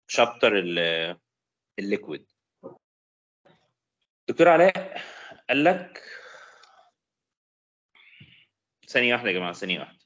شابتر الليكويد دكتور علاء قال لك ثانية واحدة يا جماعة ثانية واحدة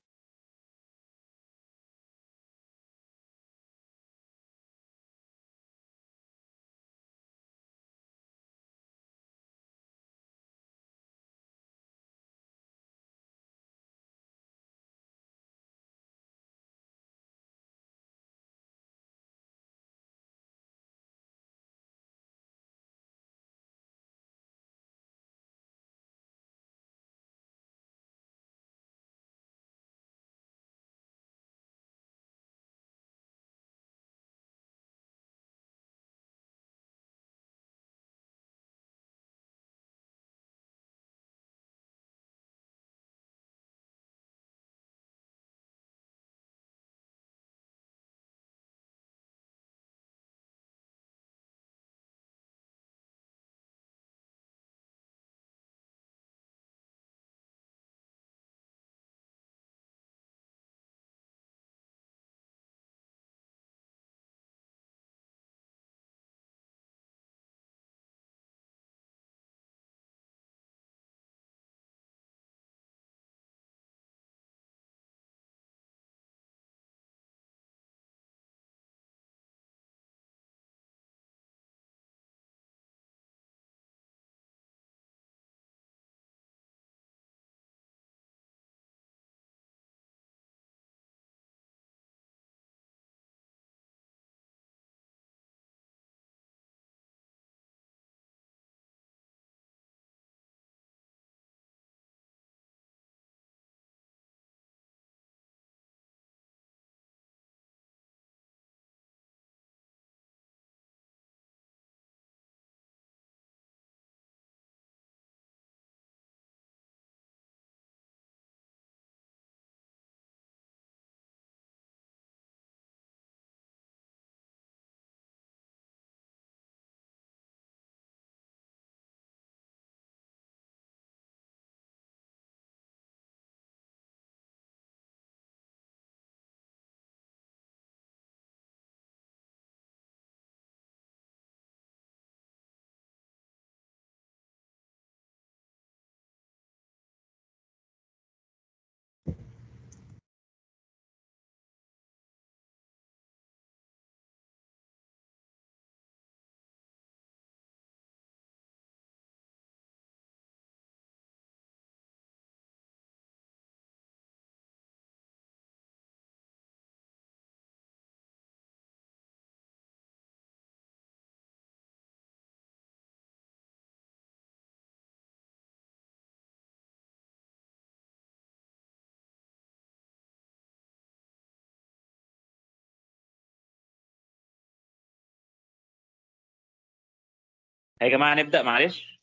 يا جماعة نبدأ معلش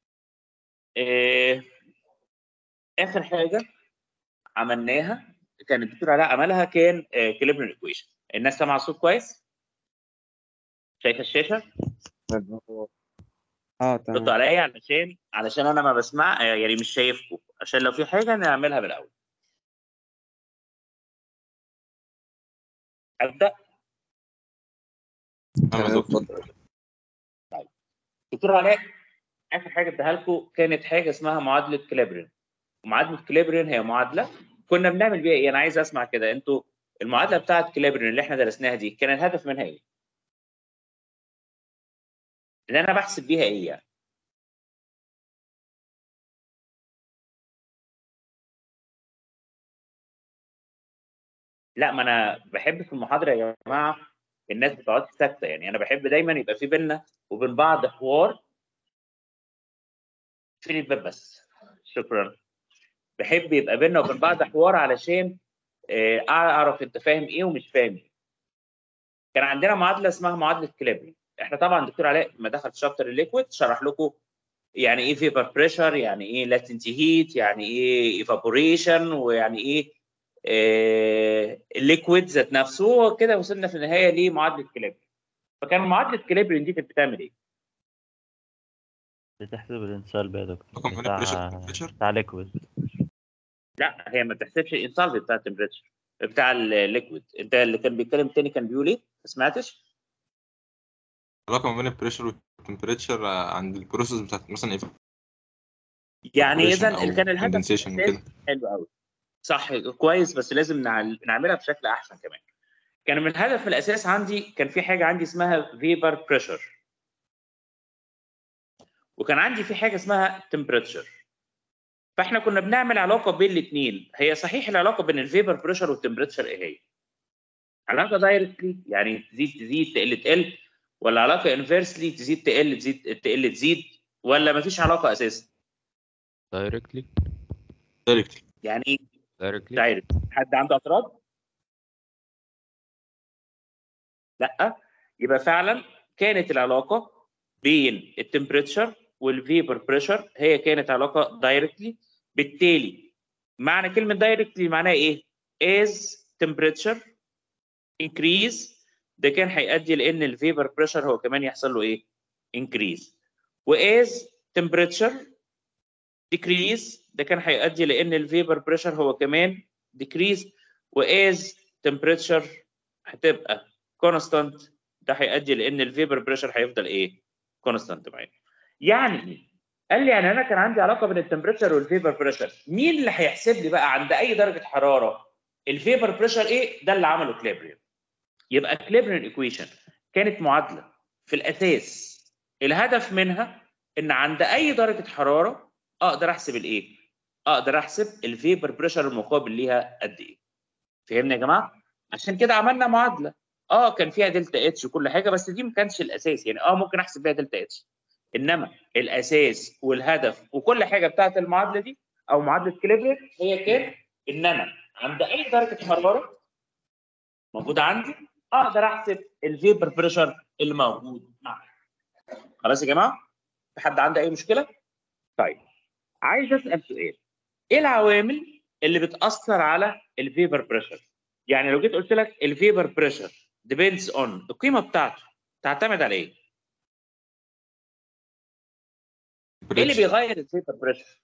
إيه آخر حاجة عملناها كان الدكتور علاء عملها كان كليبرن ايكويشن الناس سامعة الصوت كويس؟ شايفة الشاشة؟ اه ردوا تمام عليا علشان علشان أنا ما بسمع يعني مش شايفكم عشان لو في حاجة نعملها من الأول أبدأ تمام اتفضل دكتور علاء اخر حاجه اديها لكم كانت حاجه اسمها معادله كليبرين ومعادله كليبرين هي معادله كنا بنعمل بيها ايه انا عايز اسمع كده انتوا المعادله بتاعه كليبرين اللي احنا درسناها دي كان الهدف منها ايه اللي انا بحسب بيها ايه يعني لا ما انا بحب في المحاضره يا جماعه الناس بتقعد ساكته يعني انا بحب دايما يبقى في بينا وبين بعض حوار فين الباب بس شكرا بحب يبقى بينا وبين بعض حوار علشان آه، اعرف انت فاهم ايه ومش فاهم ايه كان عندنا معادله اسمها معادله كليبري احنا طبعا دكتور علاء لما دخل شابتر الليكويد شرح لكم يعني ايه فيبر بريشر يعني ايه لاتنت هيت يعني ايه ايفابوريشن ويعني ايه الليكويد ذات نفسه وكده وصلنا في النهايه لمعادله كليبري فكان معادله كليبري دي كانت بتعمل ايه؟ بتحسب الانسال بقى يا دكتور رقم هنا بتاع بريشر بريشر بتاع ليكويد لا هي ما بتحسبش الانسالفي بتاع التمبريتشر بتاع الليكويد انت اللي كان بيتكلم تاني كان بيقول ايه؟ ما سمعتش؟ علاقه ما بين البريشر والتمبريتشر عند البروسيس بتاعت مثلا يعني evaporation اذا أو اللي كان الهدف condensation الأساسي- كده حلو قوي صح كويس بس لازم نعل- نعملها بشكل احسن كمان كان من الهدف الاساس عندي كان في حاجه عندي اسمها فيبر بريشر وكان عندي في حاجه اسمها تمبريتشر فاحنا كنا بنعمل علاقه بين الاثنين هي صحيح العلاقه بين الفيبر بريشر والتمبريتشر ايه هي علاقه دايركتلي يعني تزيد تزيد تقل تقل ولا علاقه انفيرسلي تزيد تقل تزيد تقل تزيد ولا مفيش علاقه اساسا directly دايركتلي يعني ايه directly دايركت حد عنده اعتراض لا يبقى فعلا كانت العلاقه بين التمبريتشر والفيبر بريشر هي كانت علاقه دايركتلي بالتالي معنى كلمه دايركتلي معناها ايه as temperature increase ده كان هيؤدي لان الفيبر بريشر هو كمان يحصل له ايه increase واز temperature decrease ده كان هيؤدي لان الفيبر بريشر هو كمان decrease واز temperature هتبقى constant ده هيؤدي لان الفيبر بريشر هيفضل ايه constant معانا يعني ايه قال لي يعني انا كان عندي علاقه بين التمبريتشر والفيبر بريشر مين اللي هيحسب لي بقى عند اي درجه حراره الفيبر بريشر ايه ده اللي عمله كليبريان يبقى كليبريان ايكويشن كانت معادله في الاساس الهدف منها ان عند اي درجه حراره اقدر احسب الايه اقدر احسب الفيبر بريشر المقابل ليها قد ايه فهمنا يا جماعه عشان كده عملنا معادله اه كان فيها دلتا اتش وكل حاجه بس دي ما كانش الاساس يعني اه ممكن احسب بيها دلتا اتش انما الاساس والهدف وكل حاجه بتاعت المعادله دي او معادله كليبريت هي كان ان انا عند اي درجه حراره موجوده عندي اقدر احسب الفيبر بريشر اللي موجود معايا خلاص يا جماعه في حد عنده اي مشكله طيب عايز اسال سؤال ايه العوامل اللي بتاثر على الفيبر بريشر يعني لو جيت قلت لك الفيبر بريشر depends on القيمه بتاعته تعتمد على ايه ايه اللي بيغير الفيبر بريشر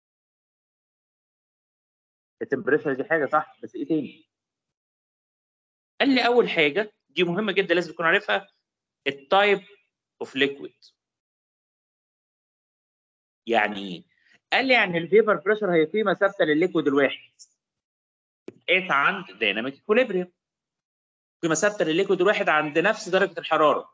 التمبريتشر دي حاجه صح بس ايه تاني قال لي اول حاجه دي مهمه جدا لازم تكون عارفها التايب اوف ليكويد يعني ايه قال لي يعني الفيبر بريشر هي قيمه ثابته للليكويد الواحد بتقيس عند دايناميك اكوليبريم قيمه ثابته للليكويد الواحد عند نفس درجه الحراره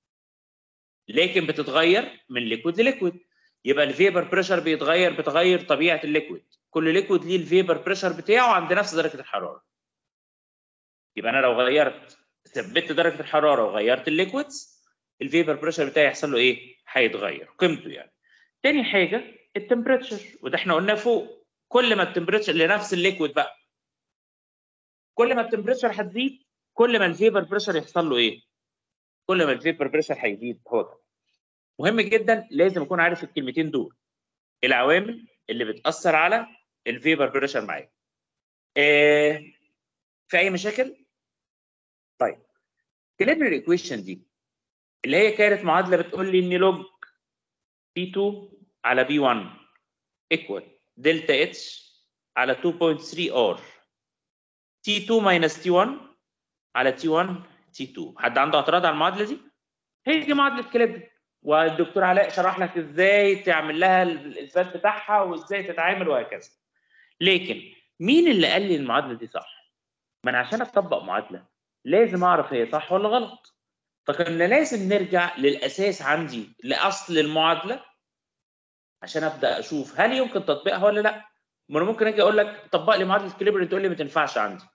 لكن بتتغير من ليكويد لليكويد يبقى الفيبر بريشر بيتغير بتغير طبيعه الليكويد كل ليكويد ليه الفيبر بريشر بتاعه عند نفس درجه الحراره يبقى انا لو غيرت ثبت درجه الحراره وغيرت الليكويدز الفيبر بريشر بتاعي يحصل له ايه هيتغير قيمته يعني تاني حاجه التمبريتشر وده احنا قلناه فوق كل ما التمبريتشر لنفس الليكويد بقى كل ما التمبريتشر هتزيد كل ما الفيبر بريشر يحصل له ايه كل ما الفيبر بريشر هيزيد هو كده مهم جدا لازم اكون عارف الكلمتين دول العوامل اللي بتاثر على الفيبر بريشر معايا إيه في اي مشاكل طيب كليبر الايكويشن دي اللي هي كانت معادله بتقول لي ان لوج بي 2 على بي 1 ايكوال دلتا اتش على 2.3 ار تي 2 ماينس تي 1 على تي 1 تي 2 حد عنده اعتراض على المعادله دي؟ هي دي معادله كليبر والدكتور علاء شرح لك ازاي تعمل لها الاثبات بتاعها وازاي تتعامل وهكذا لكن مين اللي قال لي المعادله دي صح؟ ما انا عشان اطبق معادله لازم اعرف هي صح ولا غلط فكنا لازم نرجع للاساس عندي لاصل المعادله عشان ابدا اشوف هل يمكن تطبيقها ولا لا ما انا ممكن اجي اقول لك طبق لي معادله كليبر تقول لي ما تنفعش عندي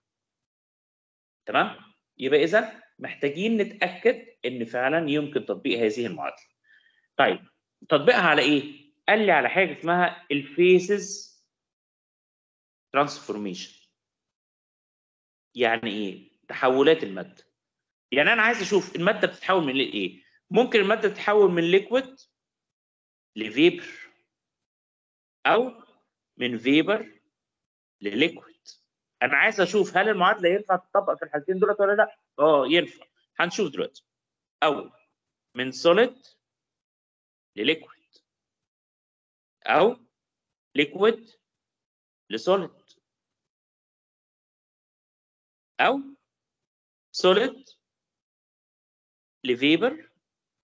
تمام يبقى اذا محتاجين نتاكد ان فعلا يمكن تطبيق هذه المعادله طيب تطبيقها على ايه قال لي على حاجه اسمها الفيسز ترانسفورميشن يعني ايه تحولات الماده يعني انا عايز اشوف الماده بتتحول من ايه ممكن الماده تتحول من ليكويد لفيبر او من فيبر لليكويد انا عايز اشوف هل المعادله ينفع تطبق في الحالتين دولت ولا لا اه ينفع هنشوف دلوقتي او من سوليد لليكويد او ليكويد لسوليد او سوليد لفيبر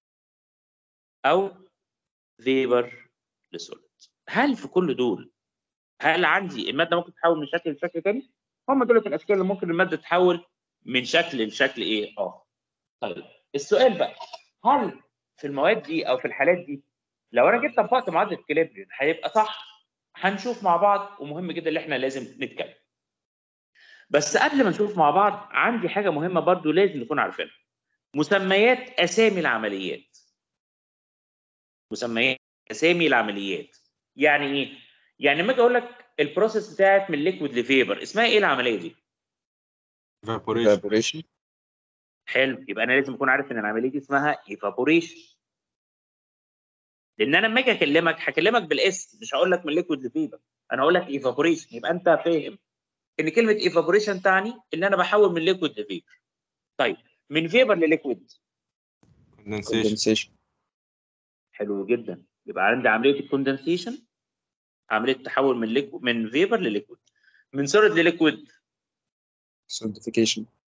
او فيبر لسوليد هل في كل دول هل عندي الماده ممكن تتحول من شكل لشكل تاني هم دول الاشكال اللي ممكن الماده تتحول من شكل لشكل ايه اه طيب السؤال بقى هل في المواد دي او في الحالات دي لو انا جيت طبقت معادله كليبرين هيبقى صح هنشوف مع بعض ومهم جدا اللي احنا لازم نتكلم بس قبل ما نشوف مع بعض عندي حاجه مهمه برضو لازم نكون عارفينها مسميات اسامي العمليات مسميات اسامي العمليات يعني ايه يعني لما اجي اقول لك البروسيس بتاعت من ليكويد لفيبر اسمها ايه العمليه دي evaporation evaporation حلو يبقى انا لازم اكون عارف ان العمليه دي اسمها ايفابوريشن لان انا لما اجي اكلمك هكلمك بالاسم مش هقول لك من ليكويد لفيبر انا هقول لك ايفابوريشن يبقى انت فاهم ان كلمه ايفابوريشن تعني ان انا بحول من ليكويد لفيبر طيب من فيبر لليكويد condensation condensation حلو جدا يبقى عندي عمليه الكوندنسيشن عمليه تحول من ليكويد من فيبر لليكويد من سوليد لليكويد solidification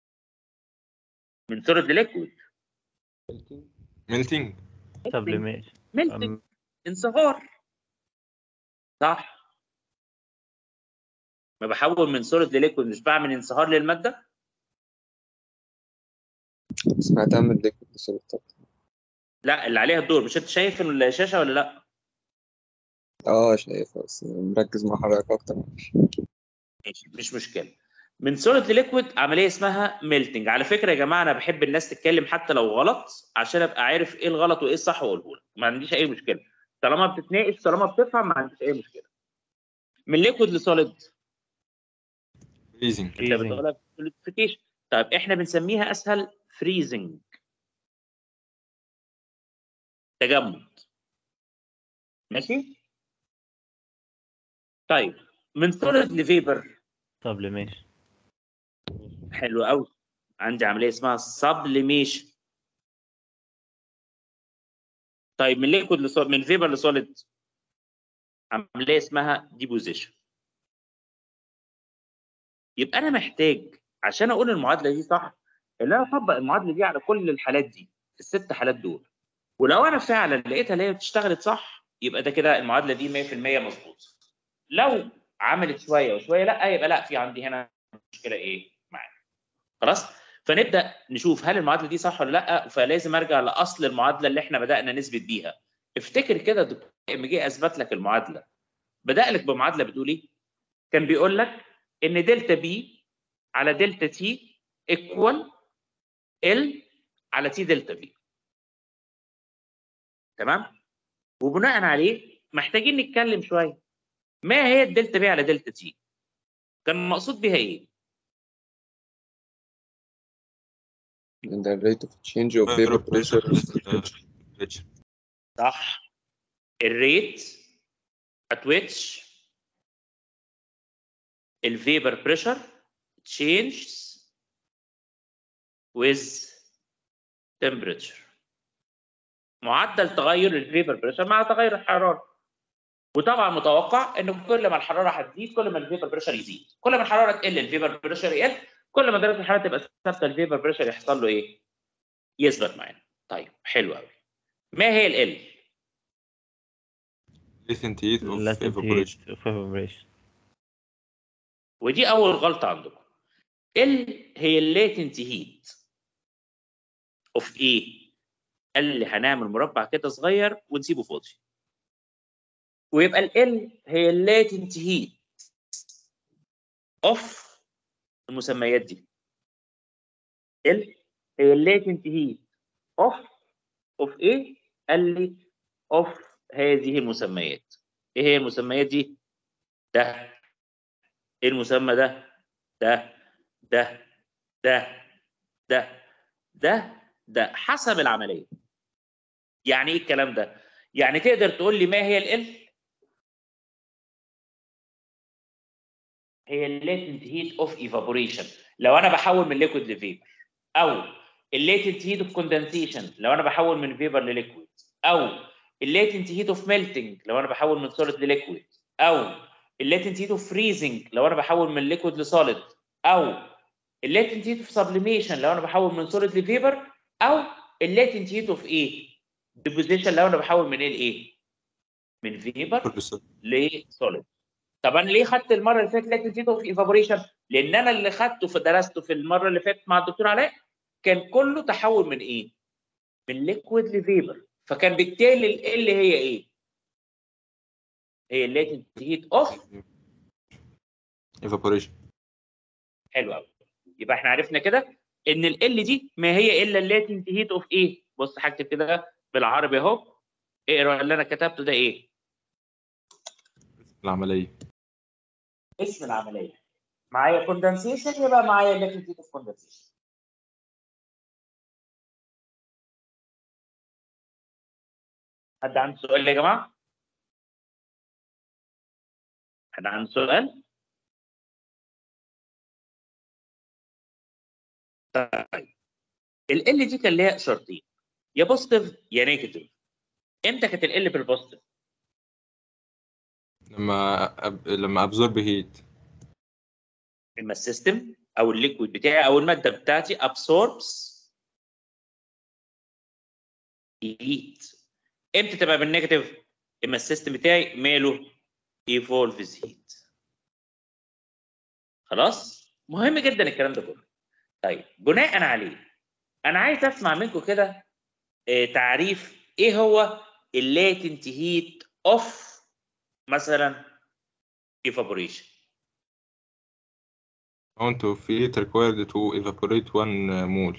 من سوليد لليكويد melting سبليميشن ملتنج انصهار صح ما بحول من سوليد لليكويد مش بعمل انصهار للماده سمعتها من liquid لsolid طبعا لا اللي عليها الدور مش انت شايف الشاشه ولا لا اه شايفها بس مركز مع حضرتك اكتر ماشي مش مشكله من سوليد لليكويد عمليه اسمها ميلتنج على فكره يا جماعه انا بحب الناس تتكلم حتى لو غلط عشان ابقى عارف ايه الغلط وايه الصح واقوله لك ما عنديش اي مشكله طالما بتتناقش طالما بتفهم ما عنديش اي مشكله من ليكويد لسوليد freezing انت Freezing. بتقولها سوليديفيكيشن طيب احنا بنسميها اسهل فريزنج تجمد ماشي طيب من سوليد لفيبر سبليميشن حلو قوي عندي عمليه اسمها سبليميشن طيب من ليكويد لسوليد من فيبر لسوليد عمليه اسمها ديبوزيشن يبقى انا محتاج عشان اقول المعادله دي صح ان انا اطبق المعادله دي على كل الحالات دي الست حالات دول ولو انا فعلا لقيتها اللي هي اشتغلت صح يبقى ده كده المعادله دي 100% مظبوطه لو عملت شويه وشويه لا يبقى لا في عندي هنا مشكله ايه معانا خلاص فنبدا نشوف هل المعادله دي صح ولا لا فلازم ارجع لاصل المعادله اللي احنا بدانا نثبت بيها افتكر كده الدكتور ام جه اثبت لك المعادله بدا لك بمعادله بتقول ايه كان بيقول لك ان دلتا بي على دلتا تي ايكوال ال على تي دلتا في تمام وبناء عليه محتاجين نتكلم شويه ما هي الدلتا بي على دلتا تي كان مقصود بيها ايه and the rate of change of vapor pressure is the temperature. pressure صح الريت at which الفيبر بريشر changes with temperature معدل تغير الفيبر بريشر مع تغير الحراره وطبعا متوقع ان كل ما الحراره هتزيد كل ما الفيبر بريشر يزيد كل ما الحراره تقل الفيبر بريشر يقل كل ما درجه الحراره تبقى ثابته الفيبر بريشر يحصل له ايه يثبت معانا طيب حلو قوي ما هي ال latent heat of latent evaporation heat of evaporation ودي اول غلطه عندكم ال هي الليتنت هيت اوف ايه اللي هنعمل مربع كده صغير ونسيبه فاضي ويبقى ال هي الليتنت هيت اوف المسميات دي ال هي الليتنت هيت اوف اوف ايه قال لي اوف هذه المسميات ايه هي المسميات دي ده ايه المسمى ده ده ده ده ده ده ده حسب العمليه يعني ايه الكلام ده يعني تقدر تقول لي ما هي ال هي الليتنت هيت اوف ايفابوريشن لو انا بحول من ليكويد لفيبر او الليتنت هيت اوف كوندنسيشن لو انا بحول من فيبر لليكويد او الليتنت هيت اوف ميلتنج لو انا بحول من سوليد لليكويد او الليتنت هيت اوف فريزنج لو انا بحول من ليكويد لسوليد او الليتنت هيت اوف سبليميشن لو انا بحول من سوليد لفيبر او الليتنت هيت اوف ايه ديبوزيشن لو انا بحول من ايه لايه من فيبر لسوليد طب انا ليه خدت المره اللي فاتت لاتنت اوف ايفابوريشن لان انا اللي خدته في درسته في المره اللي فاتت مع الدكتور علاء كان كله تحول من ايه من ليكويد لفيبر فكان بالتالي ال اللي هي ايه هي اللاتنت هيت اوف ايفابوريشن حلو قوي يبقى احنا عرفنا كده ان ال ال دي ما هي الا اللاتنت هيت اوف ايه بص هكتب كده بالعربي اهو اقرا اللي انا كتبته ده ايه العمليه اسم العمليه معايا كوندنسيشن يبقى معايا اللاتنت هيت اوف كوندنسيشن حد عنده سؤال يا جماعه حد عنده سؤال طيب ال ال دي كان ليها اشارتين يا بوزيتيف يا نيجاتيف امتى كانت ال ال بالبوزيتيف لما أب... لما ابزورب هيت اما السيستم او الليكويد بتاعي او الماده بتاعتي absorbs heat امتى تبقى بالنيجاتيف اما السيستم بتاعي ماله evolves heat خلاص مهم جدا الكلام ده كله طيب بناء عليه انا عايز اسمع منكم كده آه، تعريف ايه هو اللاتنت هيت اوف مثلا evaporation amount of heat required to evaporate one mole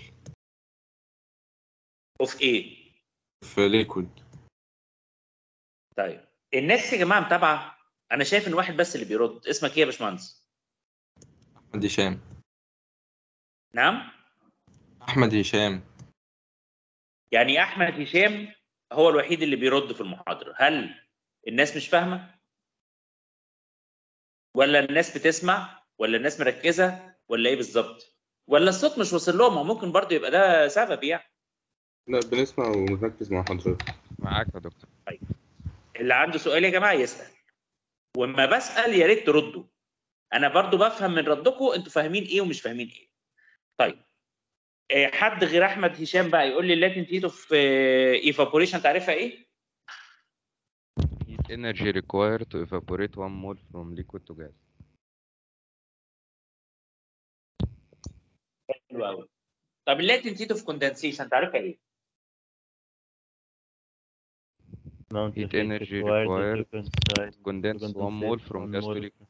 اوف ايه في liquid طيب الناس يا جماعه متابعه انا شايف ان واحد بس اللي بيرد اسمك ايه يا باشمهندس احمد هشام نعم احمد هشام يعني احمد هشام هو الوحيد اللي بيرد في المحاضره هل الناس مش فاهمه ولا الناس بتسمع ولا الناس مركزه ولا ايه بالظبط ولا الصوت مش واصل لهم ما ممكن برضو يبقى ده سبب يعني لا بنسمع ونركز مع حضرتك معاك يا دكتور اللي عنده سؤال يا جماعه يسال واما بسال يا ريت تردوا انا برضو بفهم من ردكم انتوا فاهمين ايه ومش فاهمين ايه طيب آه، حد غير احمد هشام بقى يقول لي اللاتنت هيت اوف ايفابوريشن تعرفها ايه Heat energy required to evaporate one mole from liquid to gas. حلو قوي طب اللاتنت هيت اوف كوندنسيشن تعرفها ايه amount Heat of heat energy required to required condense- to Condense one condensate mole from one gas to mole. liquid.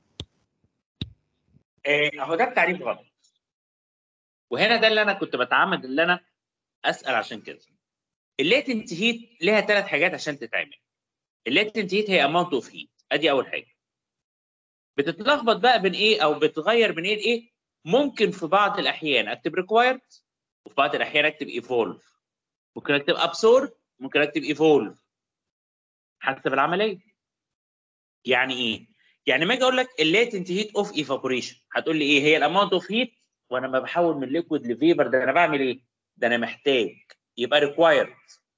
آه، اهو ده التعريف غلط وهنا ده اللي انا كنت بتعمد اللي انا اسال عشان كده اللاتنت هيت ليها ثلاث حاجات عشان تتعمل اللاتنت هيت هي اماونت اوف هيت ادي اول حاجه بتتلخبط بقى بين ايه او بتغير من ايه لايه ممكن في بعض الاحيان اكتب ريكوايرد وفي بعض الاحيان اكتب ايفولف ممكن اكتب ابسورب ممكن اكتب ايفولف حسب العمليه يعني ايه يعني ما اجي اقول لك اللاتنت هيت اوف ايفابوريشن هتقول لي ايه هي الاماونت اوف هيت وانا ما بحول من ليكويد لفيبر ده انا بعمل ايه ده انا محتاج يبقى ريكوايرد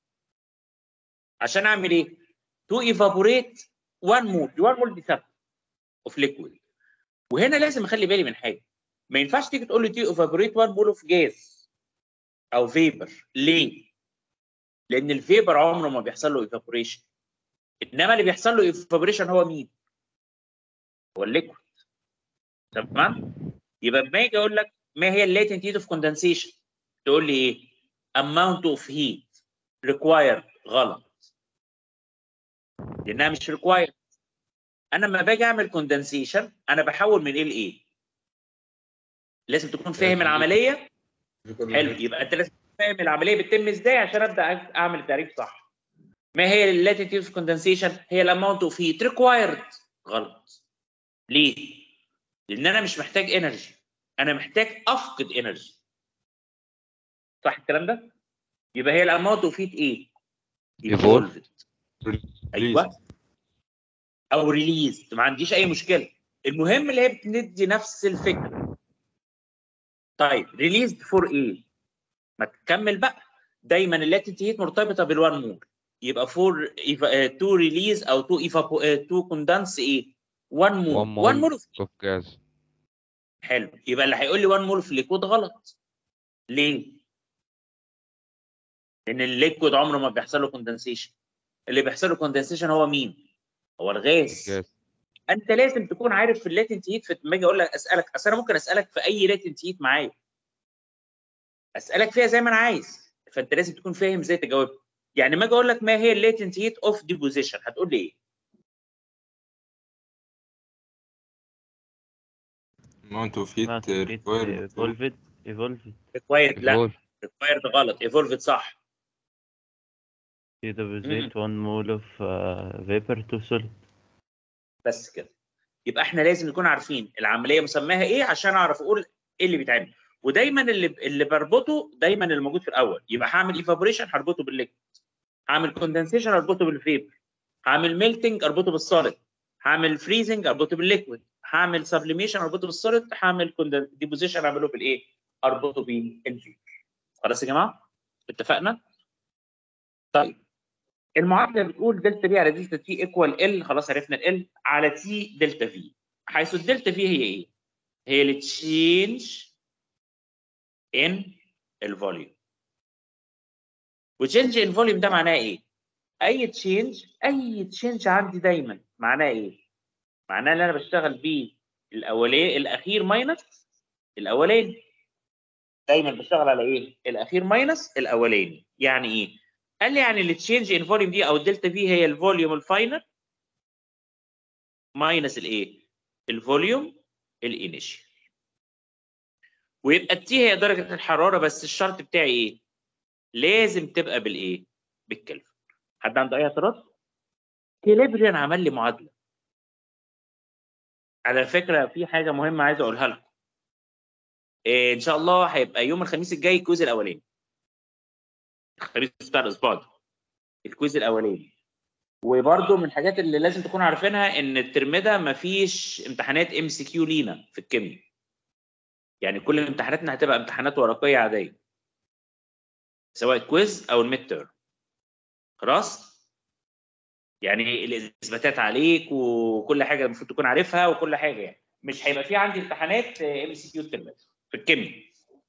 عشان اعمل ايه تو ايفابوريت 1 مول 1 مول دي ثابته اوف ليكويد وهنا لازم اخلي بالي من حاجه ما ينفعش تيجي تقول لي تو ايفابوريت 1 مول اوف جاز او فيبر ليه لان الفيبر عمره ما بيحصل له ايفابوريشن انما اللي بيحصل له ايفابوريشن هو مين هو الليكويد تمام يبقى لما اجي اقول لك ما هي الليتنت هيت اوف كوندنسيشن تقول لي ايه amount of heat required غلط لانها مش required انا لما باجي اعمل كوندنسيشن انا بحول من ايه لايه لازم تكون فاهم العمليه حلو يبقى انت لازم تكون فاهم العمليه بتتم ازاي عشان ابدا اعمل التعريف صح ما هي اللاتنت هيت اوف كوندنسيشن هي الاماونت اوف هيت ريكوايرد غلط ليه لان انا مش محتاج انرجي انا محتاج افقد انرجي صح الكلام ده يبقى هي الاماونت اوف هيت ايه Evolved. ايوه او ريليز ما عنديش اي مشكله المهم اللي هي بتدي نفس الفكره طيب ريليز فور ايه ما تكمل بقى دايما اللاتنت هيت مرتبطه بالوان مول يبقى فور تو ريليز او تو تو كوندنس ايه 1 مول One 1 mole. مول Of gas. حلو يبقى اللي هيقول لي 1 مول في ليكويد غلط ليه لان الليكويد عمره ما بيحصل له كوندنسيشن اللي بيحصل له كوندنسيشن هو مين؟ هو الغاز جاز انت لازم تكون عارف في اللاتنت هيت لما اجي اقول لك اسالك اصل انا ممكن اسالك في اي لاتنت هيت معايا اسالك فيها زي ما انا عايز فانت لازم تكون فاهم ازاي تجاوب يعني ما اجي اقول لك ما هي اللاتنت هيت اوف ديبوزيشن هتقول لي ايه؟ amount of heat amount uh, of heat required to- evolved evolved ريكوايرد لا evolve. ريكوايرد غلط ايفولفد صح to deposit one mole of uh, vapor to solid بس كده يبقى احنا لازم نكون عارفين العمليه مسماها ايه عشان اعرف اقول ايه اللي بيتعمل ودايما اللي اللي بربطه دايما الموجود في الاول يبقى هعمل ايفابوريشن هربطه بالليكويد هعمل كوندنسيشن اربطه بالفيبر هعمل ميلتنج اربطه بالسوليد هعمل فريزنج اربطه بالليكويد هعمل سبليميشن اربطه بالسوليد هعمل ديبوزيشن اعمله بالايه اربطه بالفيبر خلاص يا جماعه اتفقنا طيب المعادله بتقول دلتا بي على دلتا تي ايكوال ال خلاص عرفنا ال على تي دلتا في حيث الدلتا في هي ايه؟ هي التشينج ان الفوليوم وتشينج ان فوليوم ده معناه ايه؟ اي تشينج اي تشينج عندي دايما معناه ايه؟ معناه ان انا بشتغل بيه الاولاني الاخير ماينس الاولاني دايما بشتغل على ايه؟ الاخير ماينس الاولاني يعني ايه؟ قال لي يعني التشينج ان فوليوم دي او الدلتا في هي الفوليوم الفاينل ماينس الايه؟ الفوليوم الانيشال ويبقى التي هي درجه الحراره بس الشرط بتاعي ايه؟ لازم تبقى بالايه؟ بالكلفن حد عنده اي اعتراض؟ كيليبريان عمل لي معادله على فكره في حاجه مهمه عايز اقولها لكم إيه ان شاء الله هيبقى يوم الخميس الجاي الكويز الاولاني الخميس بتاع الاسبوع ده الكويز الاولاني وبرده من الحاجات اللي لازم تكونوا عارفينها ان الترم ده مفيش امتحانات ام سي كيو لينا في الكيمياء يعني كل امتحاناتنا هتبقى امتحانات ورقيه عاديه سواء كويز او الميد تيرم خلاص يعني الاثباتات عليك وكل حاجه المفروض تكون عارفها وكل حاجه يعني مش هيبقى في عندي امتحانات ام سي كيو الترم ده في الكيمياء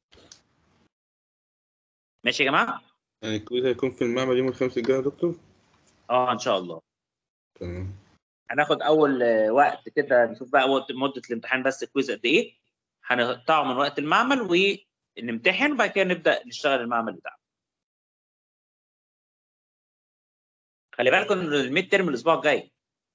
ماشي يا جماعه يعني الكويز هيكون في المعمل يوم الخميس الجاي يا دكتور؟ اه ان شاء الله تمام هناخد اول آه، وقت كده نشوف بقى وقت مده الامتحان بس الكويز قد ايه هنقطعه من وقت المعمل ونمتحن وبعد كده نبدا نشتغل المعمل بتاعنا خلي بالكم ان الميد ترم الاسبوع الجاي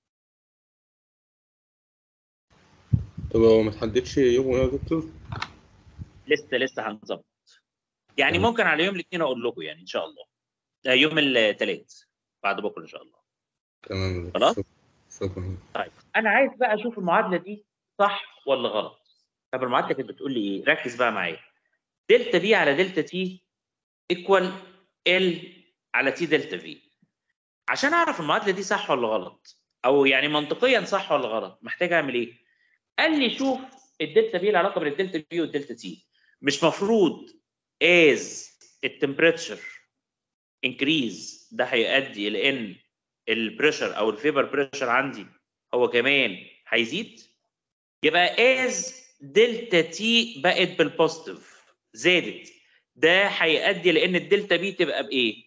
طب هو ما تحددش يوم يا دكتور؟ لسه لسه هنظبط يعني تمام. ممكن على يوم الاثنين اقول لكم يعني ان شاء الله آه، يوم الثلاث بعد بكره ان شاء الله تمام يا دكتور. خلاص؟ شكرا. شكرا طيب انا عايز بقى اشوف المعادله دي صح ولا غلط طب المعادله كانت بتقول لي ايه ركز بقى معايا دلتا بي على دلتا تي ايكوال ال على تي دلتا في عشان اعرف المعادله دي صح ولا غلط او يعني منطقيا صح ولا غلط محتاج اعمل ايه قال لي شوف الدلتا بي العلاقه بين الدلتا بي والدلتا تي مش مفروض از التمبريتشر انكريز ده هيؤدي الى ان البريشر او الفيبر بريشر عندي هو كمان هيزيد يبقى از دلتا تي بقت بالبوزيتيف زادت ده هيؤدي لان الدلتا بي تبقى بايه؟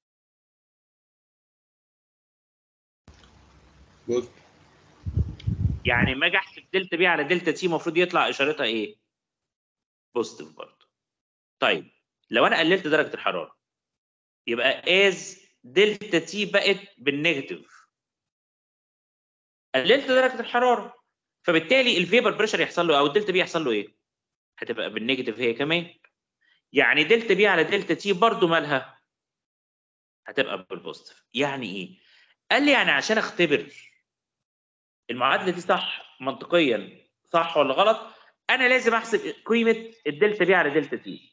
بص يعني ما اجي احسب دلتا بي على دلتا تي المفروض يطلع اشارتها ايه؟ بوزيتيف برضه. طيب لو انا قللت درجه الحراره يبقى از دلتا تي بقت بالنيجاتيف. قللت درجه الحراره فبالتالي الفيبر بريشر يحصل له او الدلتا بي يحصل له ايه؟ هتبقى بالنيجاتيف هي كمان. يعني دلتا بي على دلتا تي برضه مالها؟ هتبقى بالبوزيتيف. يعني ايه؟ قال لي يعني عشان اختبر المعادله دي صح منطقيا صح ولا غلط انا لازم احسب قيمه الدلتا بي على دلتا تي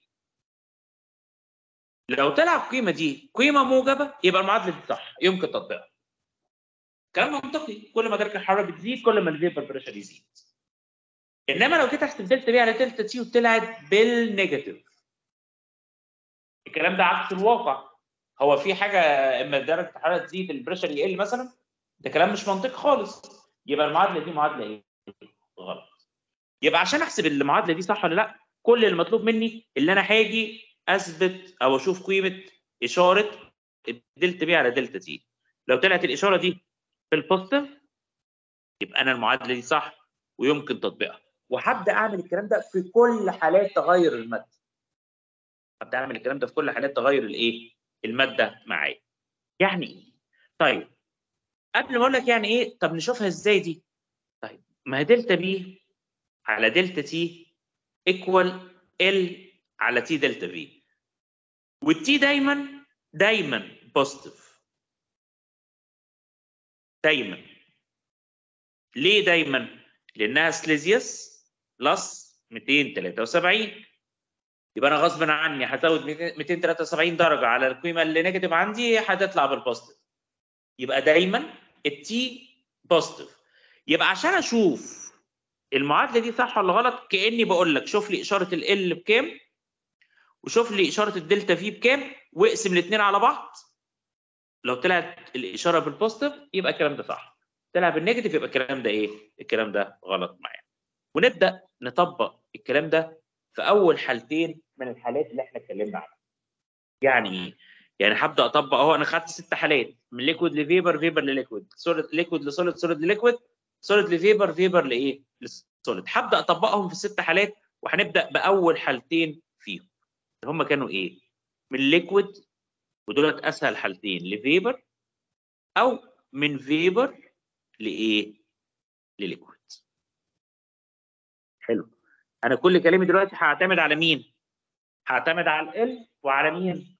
لو طلع القيمه دي قيمه موجبه يبقى المعادله دي صح يمكن تطبيقها كلام منطقي كل ما درجه الحراره بتزيد كل ما الفيبر بريشر يزيد انما لو جيت احسب دلتا بي على دلتا تي وطلعت بالنيجاتيف الكلام ده عكس الواقع هو في حاجه اما درجه الحراره تزيد البريشر يقل مثلا ده كلام مش منطقي خالص يبقى المعادله دي معادله ايه؟ غلط. يبقى عشان احسب المعادله دي صح ولا لا كل اللي مطلوب مني اللي انا هاجي اثبت او اشوف قيمه اشاره الدلتا بي على دلتا تي لو طلعت الاشاره دي في البوزيتيف يبقى انا المعادله دي صح ويمكن تطبيقها وهبدا اعمل الكلام ده في كل حالات تغير الماده هبدا اعمل الكلام ده في كل حالات تغير الايه الماده معايا يعني ايه طيب قبل ما اقول لك يعني ايه طب نشوفها ازاي دي طيب ما هي دلتا بي على دلتا تي ايكوال ال على تي دلتا في والتي دايما دايما بوزيتيف دايما ليه دايما؟ لانها سليزيوس بلس 273 يبقى انا غصب عني هزود 273 درجه على القيمه اللي نيجاتيف عندي هتطلع بالبوزيتيف يبقى دايما التي بوزيتيف يبقى عشان اشوف المعادله دي صح ولا غلط كاني بقول لك شوف لي اشاره ال بكام وشوف لي اشاره الدلتا في بكام واقسم الاثنين على بعض لو طلعت الاشاره بالبوزيتيف يبقى الكلام ده صح طلع بالنيجاتيف يبقى الكلام ده ايه الكلام ده غلط معايا ونبدا نطبق الكلام ده في اول حالتين من الحالات اللي احنا اتكلمنا عنها يعني ايه يعني هبدا اطبق اهو انا خدت ست حالات من ليكويد لفيبر فيبر لليكويد سوليد ليكويد لسوليد سوليد لليكويد سوليد لفيبر فيبر لايه للسوليد هبدا اطبقهم في الست حالات وهنبدا باول حالتين فيهم هم كانوا ايه من ليكويد ودولت اسهل حالتين لفيبر او من فيبر لايه لليكويد حلو انا كل كلامي دلوقتي هعتمد على مين هعتمد على ال وعلى مين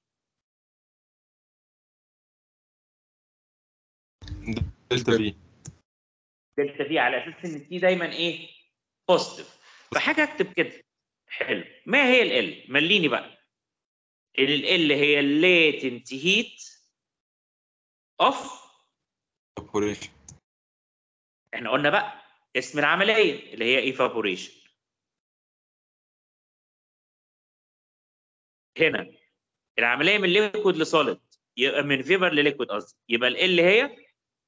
دلتا في دلتا في على اساس ان التي دايما ايه بوزيتيف فحاجه اكتب كده حلو ما هي ال مليني بقى ال هي الليتنت هيت اوف evaporation احنا قلنا بقى اسم العمليه اللي هي ايفابوريشن هنا العمليه من ليكويد لسوليد يبقى من فيبر لليكويد قصدي يبقى ال اللي هي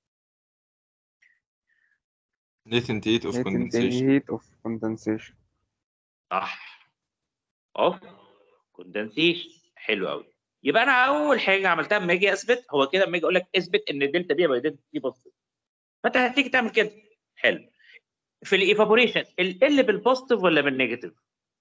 latent heat of latent condensation heat of condensation صح اوف كوندنسيشن حلو قوي يبقى انا اول حاجه عملتها لما اجي اثبت هو كده لما اجي اقول لك اثبت ان الدلتا دي يبقى دلتا دي بوزيتيف فانت هتيجي تعمل كده حلو في الايفابوريشن ال بالبوزيتيف ولا بالنيجاتيف؟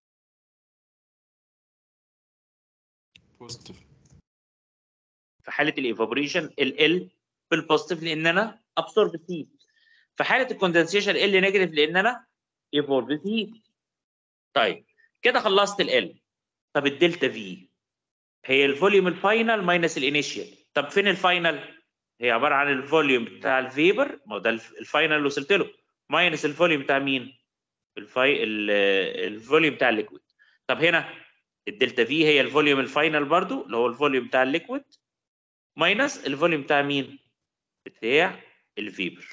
positive في حاله الايفابوريشن ال بالبوزيتيف لان انا ابسورب هيت في حاله الكوندنسيشن ال نيجاتيف لان انا ايفورب هيت طيب كده خلصت ال طب الدلتا في هي الفوليوم الفاينل ماينس الانيشيال طب فين الفاينل هي عباره عن الفوليوم بتاع الفيبر ما هو ده الف- الفاينل اللي وصلت له ماينس الفوليوم بتاع مين الفاي ال- الفوليوم بتاع الليكويد طب هنا الدلتا في هي الفوليوم الفاينل برضو اللي هو الفوليوم بتاع الليكويد ماينس الفوليوم بتاع مين بتاع الفيبر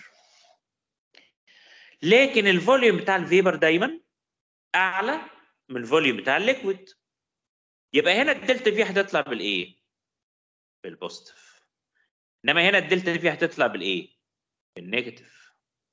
لكن الفوليوم بتاع الفيبر دايما اعلى من الفوليوم بتاع الليكويد يبقى هنا الدلتا في هتطلع بالايه بالبوزيتيف انما هنا الدلتا في هتطلع بالايه بالنيجاتيف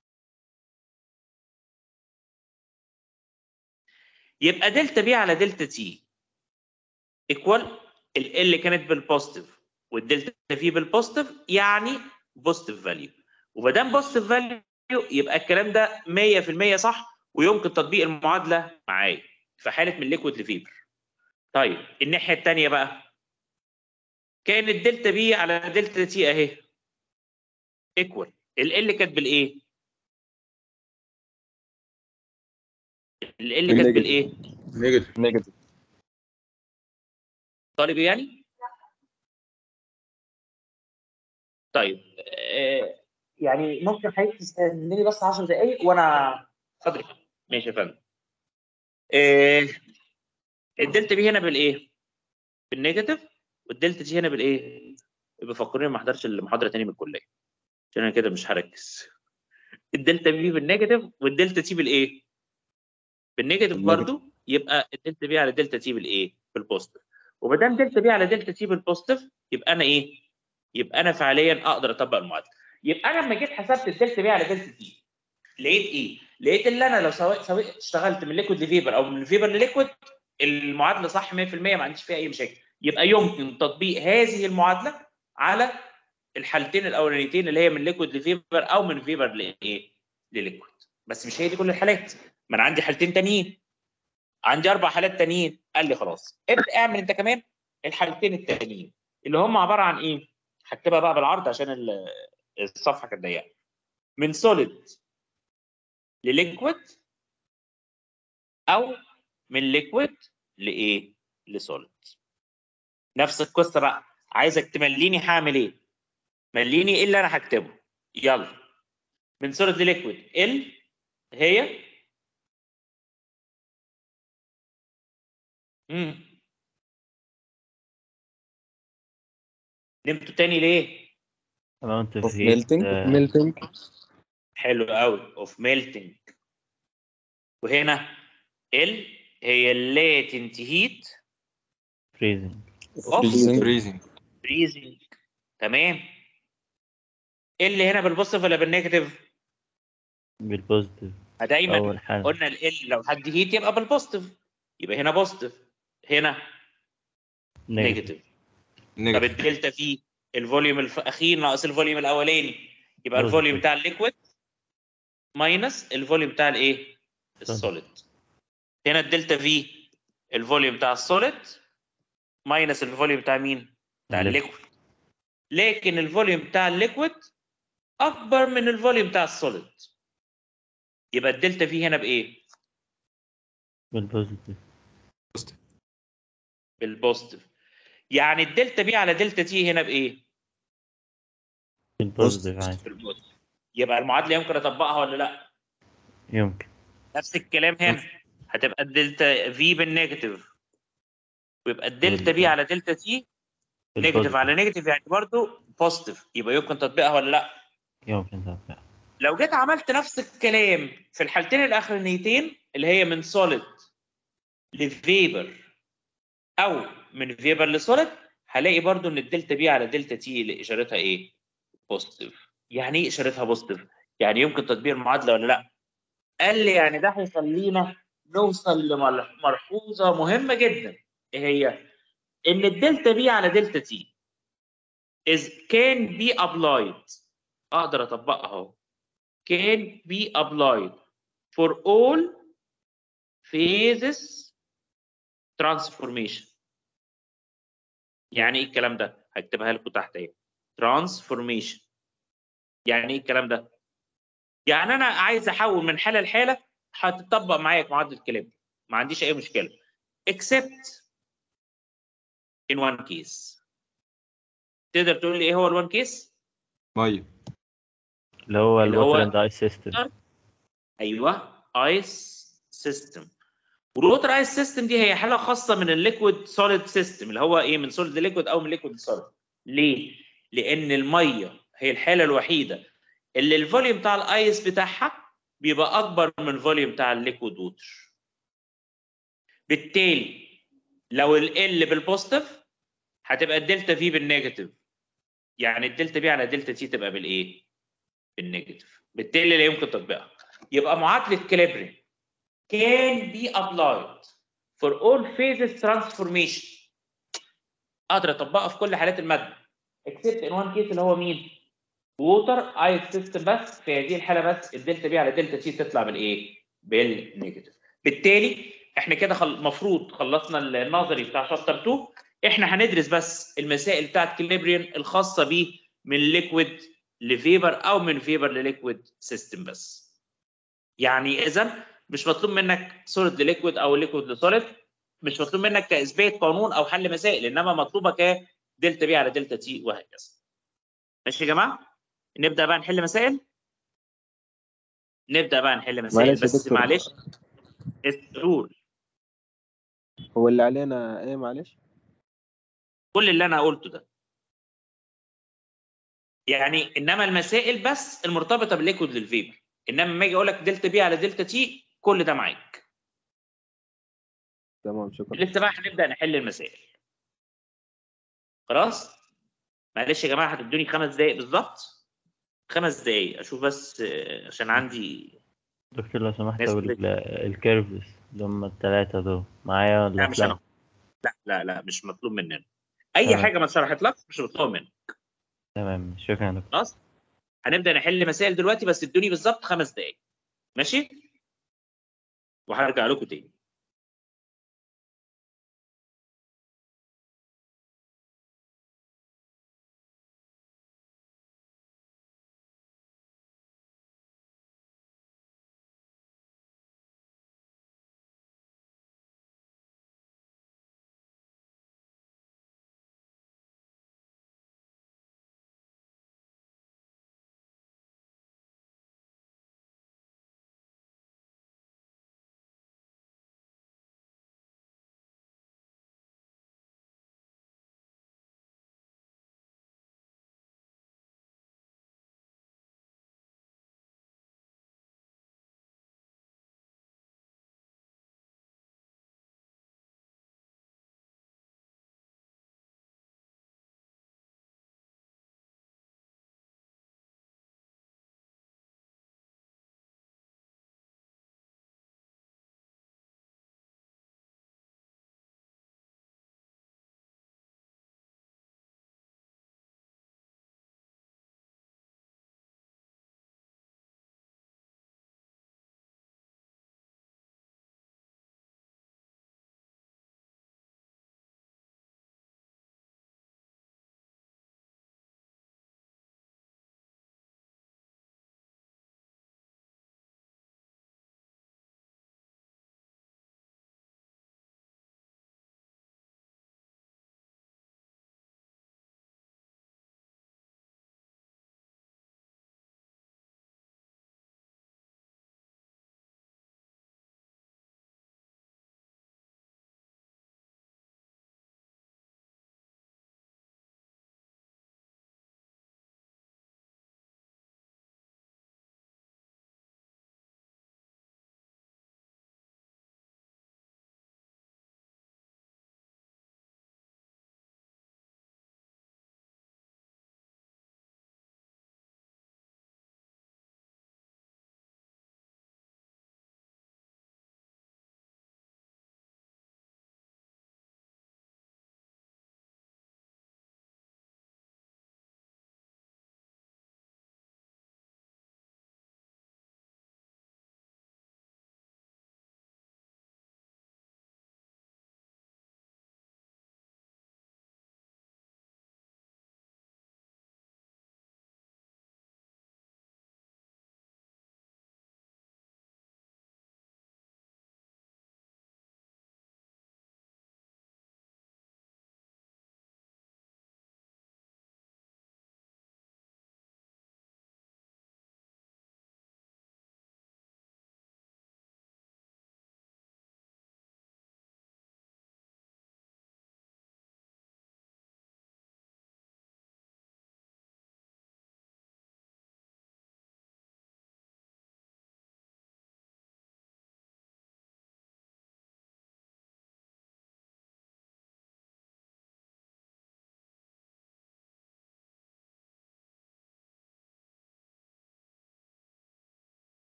يبقى دلتا بي على دلتا تي ايكوال ال اللي كانت بالبوزيتيف والدلتا في بالبوزيتيف يعني بوزيتيف فاليو وما دام بوزيتيف فاليو يبقى الكلام ده 100% صح ويمكن تطبيق المعادله معايا في حاله من ليكويد لفيبر طيب الناحيه الثانيه بقى كان الدلتا بي على دلتا تي اهي ايكوال ال اللي كانت بالايه؟ ال اللي كانت بالايه؟ نيجاتيف نيجاتيف طالب يعني؟ طيب آه يعني ممكن حضرتك تستناني بس 10 دقايق وانا حاضر ماشي يا فندم. آه الدلتا بي هنا بالايه؟ بالنيجاتيف والدلتا تي هنا بالايه؟ يبقى فكرني ما احضرش المحاضره تاني من الكليه عشان انا كده مش هركز. الدلتا بي بالنيجاتيف والدلتا تي بالايه؟ بالنيجاتيف بالنيجاتيف. برضو يبقى الدلتا بي على دلتا تي بالايه؟ بالبوزيتيف. وما دام دلتا بي على دلتا تي بالبوزيتيف يبقى انا ايه؟ يبقى انا فعليا اقدر اطبق المعادله. يبقى انا لما جيت حسبت الدلتا بي على دلتا تي لقيت ايه؟ لقيت ان انا لو سواء سواء اشتغلت من ليكويد لفيبر او من فيبر لليكويد المعادله صح 100% ما عنديش فيها اي مشاكل. يبقى يمكن تطبيق هذه المعادله على الحالتين الاولانيتين اللي هي من ليكويد لفيبر او من فيبر لايه؟ لليكويد بس مش هي دي كل الحالات ما انا عندي حالتين تانيين عندي اربع حالات تانيين قال لي خلاص ابدا اعمل انت كمان الحالتين التانيين اللي هم عباره عن ايه؟ هكتبها بقى بالعرض عشان ال- الصفحه كانت ضيقه من سوليد لليكويد او من ليكويد لايه؟ لسوليد نفس القصه بقى عايزك تمليني هعمل ايه؟ مليني ايه اللي انا هكتبه يلا من سوليد لليكويد ال هي امم نمتوا تاني ليه؟ amount of of heat melting uh, melting حلو قوي اوف ميلتنج وهنا ال هي اللاتنت هيت freezing freezing فريزنج فريزنج تمام اللي هنا بالبوزيتيف ولا بالنيجاتيف؟ بالبوزيتيف دايما أول حالة قلنا ال لو حد هيت يبقى بالبوزيتيف يبقى هنا بوزيتيف هنا negative نيجاتيف طب نيجاتيف الدلتا في الفوليوم الأخير ناقص الفوليوم الأولاني يبقى Positive. الفوليوم بتاع الليكويد ماينس الفوليوم بتاع الإيه؟ السوليد هنا الدلتا في الفوليوم بتاع السوليد ماينس الفوليوم بتاع مين؟ بتاع الليكويد. الليكويد لكن الفوليوم بتاع الليكويد أكبر من الفوليوم بتاع السوليد يبقى الدلتا في هنا بإيه؟ بالبوزيتيف بالبوزيتيف يعني الدلتا بي على دلتا تي هنا بايه؟ بالبوزيتيف عادي بالبوزيتيف يبقى المعادله يمكن اطبقها ولا لا؟ يمكن نفس الكلام هنا هتبقى الدلتا في بالنيجاتيف ويبقى الدلتا بي على دلتا تي نيجاتيف بالبوزيتيف. على نيجاتيف يعني برضو بوزيتيف يبقى يمكن تطبيقها ولا لا؟ يمكن تطبيق لو جيت عملت نفس الكلام في الحالتين الاخرانيتين اللي هي من سوليد لفيبر او من فيبر لسوليد هلاقي برضو ان الدلتا بي على دلتا تي اللي اشارتها ايه؟ بوزيتيف. يعني ايه اشارتها بوزيتيف؟ يعني يمكن تطبيق المعادله ولا لا؟ قال لي يعني ده هيخلينا نوصل لملحوظه مهمه جدا ايه هي؟ ان الدلتا بي على دلتا تي is can be applied اقدر اطبقها اهو can be applied for all phases transformation يعني ايه الكلام ده؟ هكتبها لكم تحت اهي transformation يعني ايه الكلام ده؟ يعني انا عايز احول من حاله لحاله هتطبق معايا في معادله كلام ما عنديش اي مشكله except in one case تقدر تقول لي ايه هو الوان كيس؟ ميه اللي هو اللي هو- الوتر اند ايس سيستم ايوه ايس سيستم والووتر ايس سيستم دي هي حاله خاصه من الليكويد سوليد سيستم اللي هو ايه من سوليد ليكويد او من ليكويد سوليد ليه؟ لان الميه هي الحاله الوحيده اللي الفوليوم بتاع الايس بتاعها بيبقى اكبر من الفوليوم بتاع الليكويد ووتر بالتالي لو ال بالبوزيتيف هتبقى الدلتا في بالنيجاتيف يعني الدلتا بي على دلتا تي تبقى بالايه؟ بالنيجاتيف بالتالي لا يمكن تطبيقها يبقى معادله كاليبرين can be applied for all phases transformation اقدر اطبقها في كل حالات الماده except in one case اللي هو مين؟ water ice system بس في هذه الحاله بس الدلتا بي على دلتا تي تطلع بالايه؟ بالنيجاتيف بالتالي احنا كده المفروض خل... خلصنا النظري بتاع شابتر 2 احنا هندرس بس المسائل بتاعت كاليبريان الخاصه بيه من ليكويد لفيبر او من فيبر لليكويد سيستم بس يعني اذا مش مطلوب منك سوليد لليكويد او ليكويد لسوليد مش مطلوب منك كاثبات قانون او حل مسائل انما مطلوبه كدلتا بي على دلتا تي وهكذا ماشي يا جماعه نبدا بقى نحل مسائل نبدا بقى نحل مسائل معلش يا بس دكتور. معلش رول هو اللي علينا ايه معلش كل اللي انا قلته ده يعني انما المسائل بس المرتبطه بالليكويد للفيبر انما لما اجي اقول لك دلتا بي على دلتا تي كل ده معاك تمام شكرا لسه بقى هنبدا نحل المسائل خلاص معلش يا جماعه هتدوني خمس دقايق بالظبط خمس دقايق اشوف بس آه، عشان عندي دكتور لو سمحت ناس أقول ال- الكيرفز اللي هم التلاتة دول معايا ولا لا مش انا لا؟ لا لا لا مش مطلوب مننا اي تمام. حاجه ما اتشرحت لك مش مطلوب منك تمام شكرا يا دكتور خلاص هنبدا نحل مسائل دلوقتي بس ادوني بالظبط خمس دقائق ماشي وهرجع لكم تاني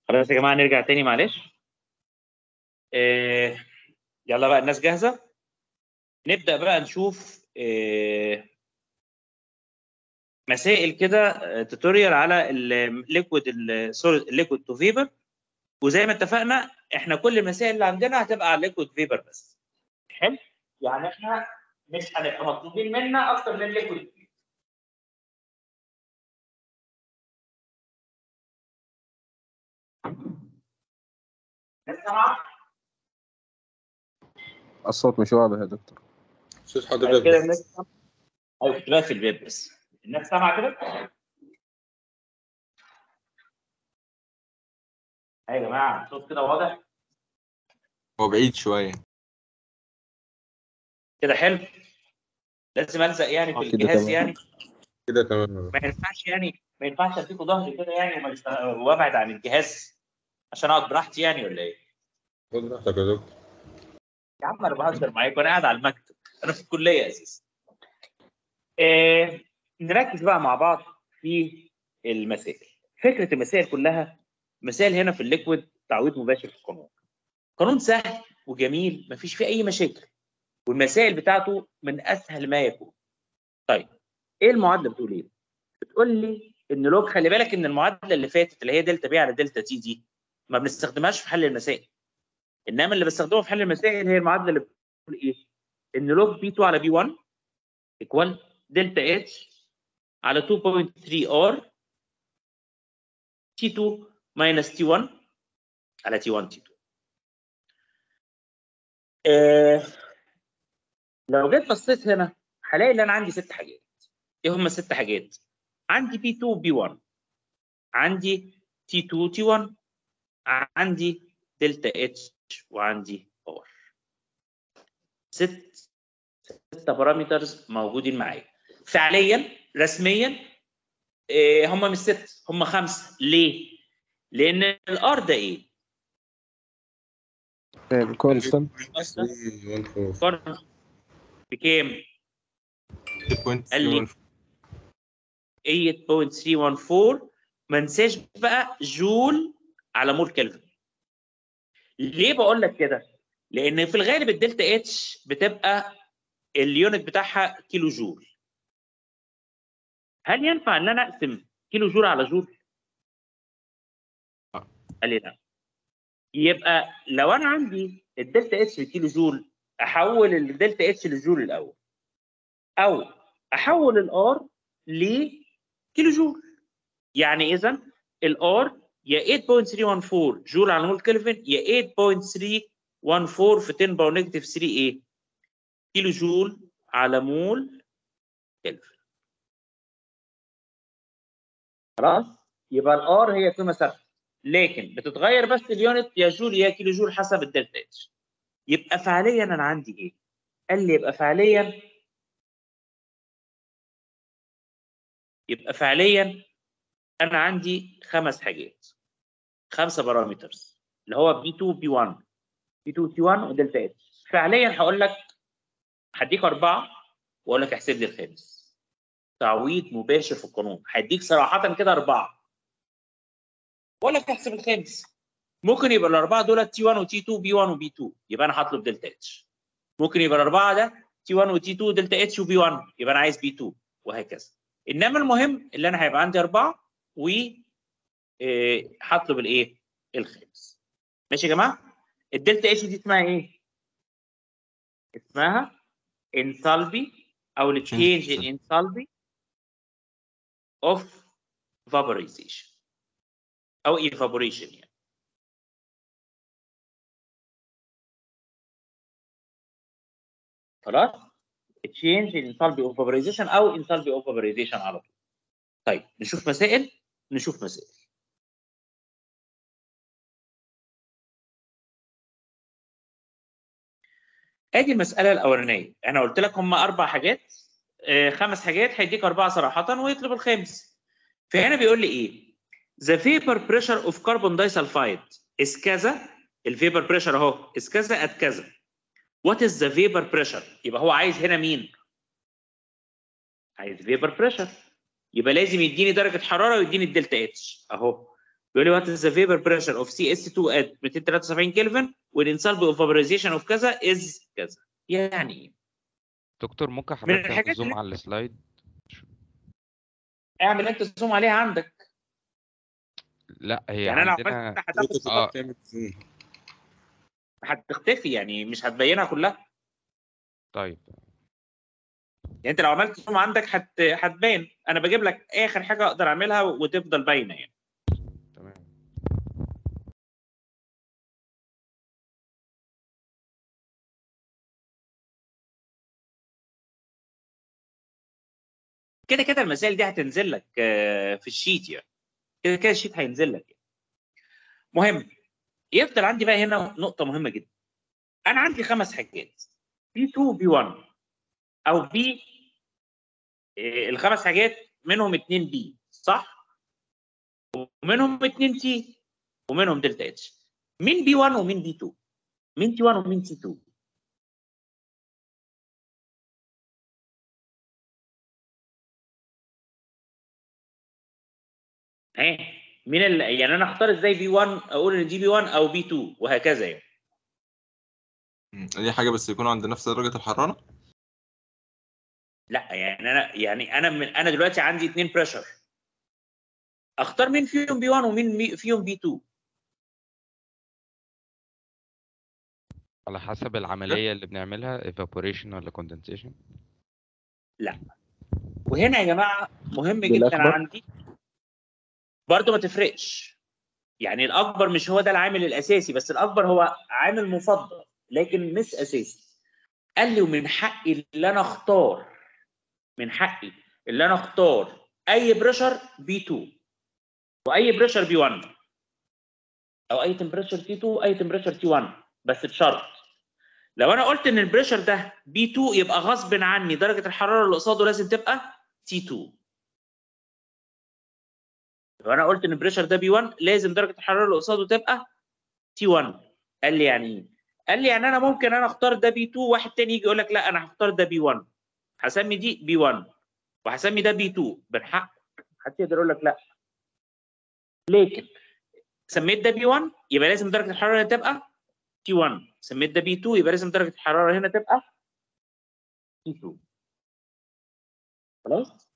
خلاص يا جماعه نرجع تاني معلش آه يلا بقى الناس جاهزه نبدا بقى نشوف آه مسائل كده توتوريال على الليكويد السوليد الليكويد تو فيبر وزي ما اتفقنا احنا كل المسائل اللي عندنا هتبقى على الليكويد فيبر بس حلو يعني احنا مش هنبقى مطلوبين منا اكتر من الليكويد سامعه؟ الصوت مش واضح يا دكتور صوت أيوة حضرتك كده الناس سامعة؟ ايوه كنت بقى في الباب بس الناس سامعه كده؟ ايوه يا جماعه الصوت كده واضح هو بعيد شوية كده حلو لازم الزق يعني في آه، كده الجهاز تمام. يعني كده تمام ما ينفعش يعني ما ينفعش اديكوا ظهري كده يعني وما يشتغل- وابعد عن الجهاز عشان اقعد براحتي يعني ولا ايه؟ خد راحتك يا دكتور يا عم انا بهزر معاك وانا قاعد على المكتب انا في الكليه اساسا. آه نركز بقى مع بعض في المسائل. فكره المسائل كلها مسائل هنا في الليكويد تعويض مباشر في القانون. قانون سهل وجميل مفيش فيه اي مشاكل. والمسائل بتاعته من اسهل ما يكون. طيب ايه المعادله بتقول ايه؟ بتقول لي ان لوج خلي بالك ان المعادله اللي فاتت اللي هي دلتا بي على دلتا تي دي ما بنستخدمهاش في حل المسائل. انما اللي بستخدمه في حل المسائل هي المعادله اللي بتقول ايه؟ ان لوج بي 2 على بي 1 ايكوال دلتا اتش على 2.3 ار تي 2 ماينس تي 1 على تي 1 تي 2 آه لو جيت بصيت هنا هلاقي ان انا عندي ست حاجات ايه هم الست حاجات؟ عندي بي 2 بي 1 عندي تي 2 تي 1 عندي دلتا اتش وعندي ار ست ست بارامترز موجودين معايا فعليا رسميا إيه هم مش ست هم خمسه ليه؟ لان الار ده ايه؟ كونستنت قارن بكام؟ قال لي 8.314 ما انساش بقى جول على مول كلفن ليه بقول لك كده؟ لان في الغالب الدلتا اتش بتبقى اليونت بتاعها كيلو جول هل ينفع ان انا اقسم كيلو جول على جول؟ لا. قال لي لا يبقى لو انا عندي الدلتا اتش بكيلو جول احول الدلتا اتش للجول الاول او احول الار لكيلو جول يعني اذا الار يا 8.314 جول على مول كلفن يا 8.314 في 10 باور نيجاتيف 3 ايه كيلو جول على مول كلفن خلاص يبقى الار هي قيمه ثابته لكن بتتغير بس اليونت يا جول يا كيلو جول حسب الدلتا اتش يبقى فعليا انا عندي ايه؟ قال لي يبقى فعليا يبقى فعليا انا عندي خمس حاجات خمسه بارامترز اللي هو بي 2 بي 1 بي 2 تي 1 ودلتا اتش فعليا هقول لك هديك اربعه واقول لك احسب لي الخامس تعويض مباشر في القانون هديك صراحه كده اربعه واقول لك احسب الخامس ممكن يبقى الاربعه دول تي 1 وتي 2 بي 1 وبي 2 يبقى انا هطلب دلتا اتش ممكن يبقى الاربعه ده تي 1 وتي 2 دلتا اتش وبي 1 يبقى انا عايز بي 2 وهكذا انما المهم اللي انا هيبقى عندي اربعه و إيه، هطلب الايه؟ الخامس. ماشي يا جماعه؟ الدلتا اتش دي اسمها ايه؟ اسمها انثالبي او التشينج ان انثالبي اوف vaporization او evaporation يعني. خلاص؟ تشينج ان انثالبي اوف vaporization او انثالبي اوف vaporization على طول. طيب نشوف مسائل نشوف مسائل ادي المساله الاولانيه انا قلت لك هم اربع حاجات آه، خمس حاجات هيديك اربعه صراحه ويطلب الخامس فهنا بيقول لي ايه the vapor pressure of carbon disulfide is كذا الفيبر بريشر اهو is كذا at كذا what is the vapor pressure يبقى هو عايز هنا مين عايز vapor pressure يبقى لازم يديني درجه حراره ويديني الدلتا اتش اهو بيقول لي وات از ذا فيبر بريشر اوف سي اس 2 ات 273 كلفن والانسالب اوف فابرايزيشن اوف كذا از كذا يعني ايه؟ دكتور ممكن حضرتك الحاجات تعمل زوم اللي- على السلايد اعمل انت زوم عليها عندك لا هي يعني انا لو عندنا عملت كده هتاخد اه تعمل زوم هتختفي يعني مش هتبينها كلها طيب يعني انت لو عملت زوم عندك هت... هتبان انا بجيب لك اخر حاجه اقدر اعملها وتفضل باينه يعني تمام كده كده المسائل دي هتنزل لك آه، في الشيت يعني كده كده الشيت هينزل لك يعني. مهم يفضل عندي بقى هنا نقطه مهمه جدا انا عندي خمس حاجات بي 2 بي 1 او بي الخمس حاجات منهم اتنين بي صح ومنهم اتنين تي ومنهم دلتا اتش مين بي 1 ومين بي 2 مين تي 1 ومين تي 2 ها مين ال... يعني انا اختار ازاي بي 1 اقول ان دي بي 1 او بي 2 وهكذا يعني مم. دي حاجه بس يكونوا عند نفس درجه الحراره لا يعني انا يعني انا من انا دلوقتي عندي اثنين بريشر اختار مين فيهم بي 1 ومين مي- فيهم بي 2 على حسب العملية اللي بنعملها evaporation ولا condensation وهنا يا جماعه مهم جدا بالأكبر؟ عندي برضو ما تفرقش يعني الاكبر مش هو ده العامل الاساسي بس الاكبر هو عامل مفضل لكن مش اساسي قال لي ومن حقي اللي انا اختار من حقي اللي انا اختار اي بريشر بي 2 واي بريشر بي 1 او اي تمبريتشر تي 2 اي تمبريتشر تي 1 بس بشرط لو انا قلت ان البريشر ده بي 2 يبقى غصب عني درجه الحراره اللي قصاده لازم تبقى تي 2 لو انا قلت ان البريشر ده بي 1 لازم درجه الحراره اللي قصاده تبقى تي 1 قال لي يعني ايه؟ قال لي يعني انا ممكن انا اختار ده بي 2 واحد تاني يجي يقول لك لا انا هختار ده بي 1 هسمي دي بي 1 وهسمي ده بي 2 بالحق محدش يقدر يقول لك لا لكن سميت ده بي 1 يبقى لازم درجه الحراره هنا تبقى تي 1 سميت ده بي 2 يبقى لازم درجه الحراره هنا تبقى تي 2 خلاص